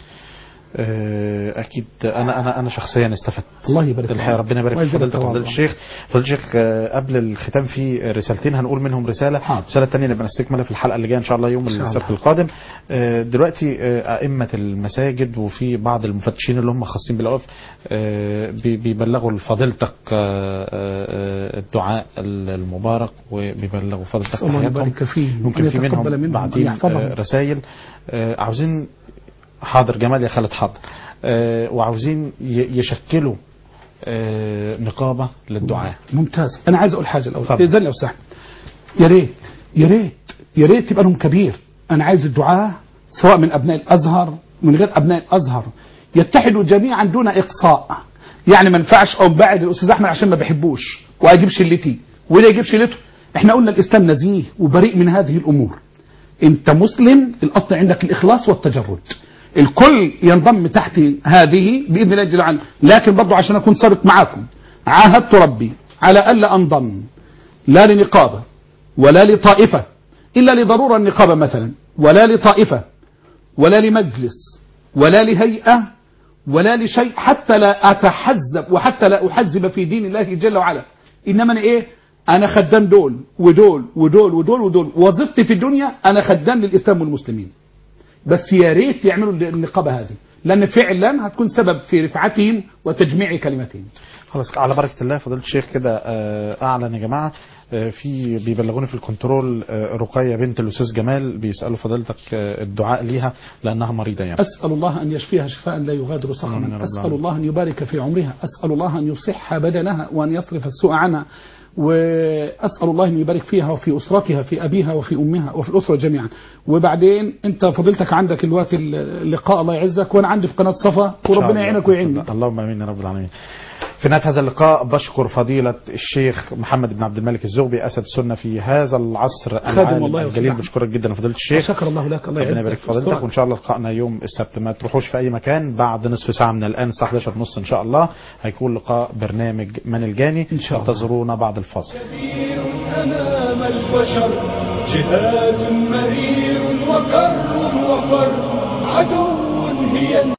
آه، اكيد انا انا انا شخصيا استفدت الله يبارك فيك. الحقيقه ربنا يبارك في ويجزاك فضيلتك الله فضيله خير. الشيخ فضيله الشيخ آه، قبل الختام في رسالتين هنقول منهم رساله حاضر. الرساله الثانيه نبقى نستكملها في الحلقه اللي جايه ان شاء الله يوم إن شاء السبت الله. القادم آه، دلوقتي آه، ائمه المساجد وفي بعض المفتشين اللي هم خاصين بالاوقاف آه، بي- بيبلغوا لفضيلتك آه، آه، الدعاء المبارك وبيبلغوا فضيلتك الله تحياتهم يبارك فيه ممكن وأن في يتقبل منهم منهم بعدين وأن يحفظهم. آه، رسائل آه، عاوزين حاضر جمال يا خالد حاضر آه، وعاوزين ي- يشكلوا آه، نقابة للدعاء ممتاز انا عايز اقول حاجه الاول اتفضل. اذن يا استاذ أحمد. يا ريت يا ريت يا ريت تبقى لهم كبير انا عايز الدعاء سواء من ابناء الازهر من غير ابناء الازهر يتحدوا جميعا دون اقصاء يعني ما ينفعش او بعد الاستاذ احمد عشان ما بحبوش واجيب شلتي ولا يجيب شلته احنا قلنا الاسلام نزيه وبريء من هذه الامور انت مسلم الاصل عندك الاخلاص والتجرد الكل ينضم تحت هذه باذن الله جل وعلا لكن برضه عشان اكون صادق معاكم عاهدت ربي على الا انضم لا لنقابه ولا لطائفه الا لضروره النقابه مثلا ولا لطائفه ولا لمجلس ولا لهيئه ولا لشيء حتى لا اتحزب وحتى لا احزب في دين الله جل وعلا انما انا ايه انا خدام دول ودول ودول ودول ودول وظيفتي في الدنيا انا خدام للاسلام والمسلمين بس يا ريت يعملوا النقابه هذه لان فعلا هتكون سبب في رفعتهم وتجميع كلمتهم خلاص على بركه الله فضيله الشيخ كده آه، اعلن يا جماعه آه، في بيبلغوني في الكنترول آه، رقيه بنت الاستاذ جمال بيسالوا فضيلتك آه، الدعاء ليها لانها مريضه يعني أسأل الله أن يشفيها شفاء لا يغادر آمين يا سقما رب أسأل العالمين. الله أن يبارك في عمرها أسأل الله أن يصح بدنها وأن يصرف السوء عنها وأسأل الله أن يبارك فيها وفي أسرتها في أبيها وفي أمها وفي الأسرة جميعا وبعدين أنت فضيلتك عندك الوقت اللقاء الله يعزك وأنا عندي في قناة صفا إن شاء وربنا الله. يعينك ويعيننا اللهم امين يا رب العالمين. في نهايه هذا اللقاء بشكر فضيله الشيخ محمد بن عبد الملك الزغبي اسد السنه في هذا العصر العالم الله الجليل وسلام. بشكرك جدا يا فضيله الشيخ. شكر الله لك الله ربنا يعزك يبارك في فضيلتك ويسترك. وان شاء الله لقائنا يوم السبت ما تروحوش في اي مكان بعد نصف ساعه من الان الساعه 11 ونص ان شاء الله هيكون لقاء برنامج من الجاني إن شاء الله. انتظرونا بعد الفاصل كبير أمام البشر جهاد مرير وكر وفر عدو هي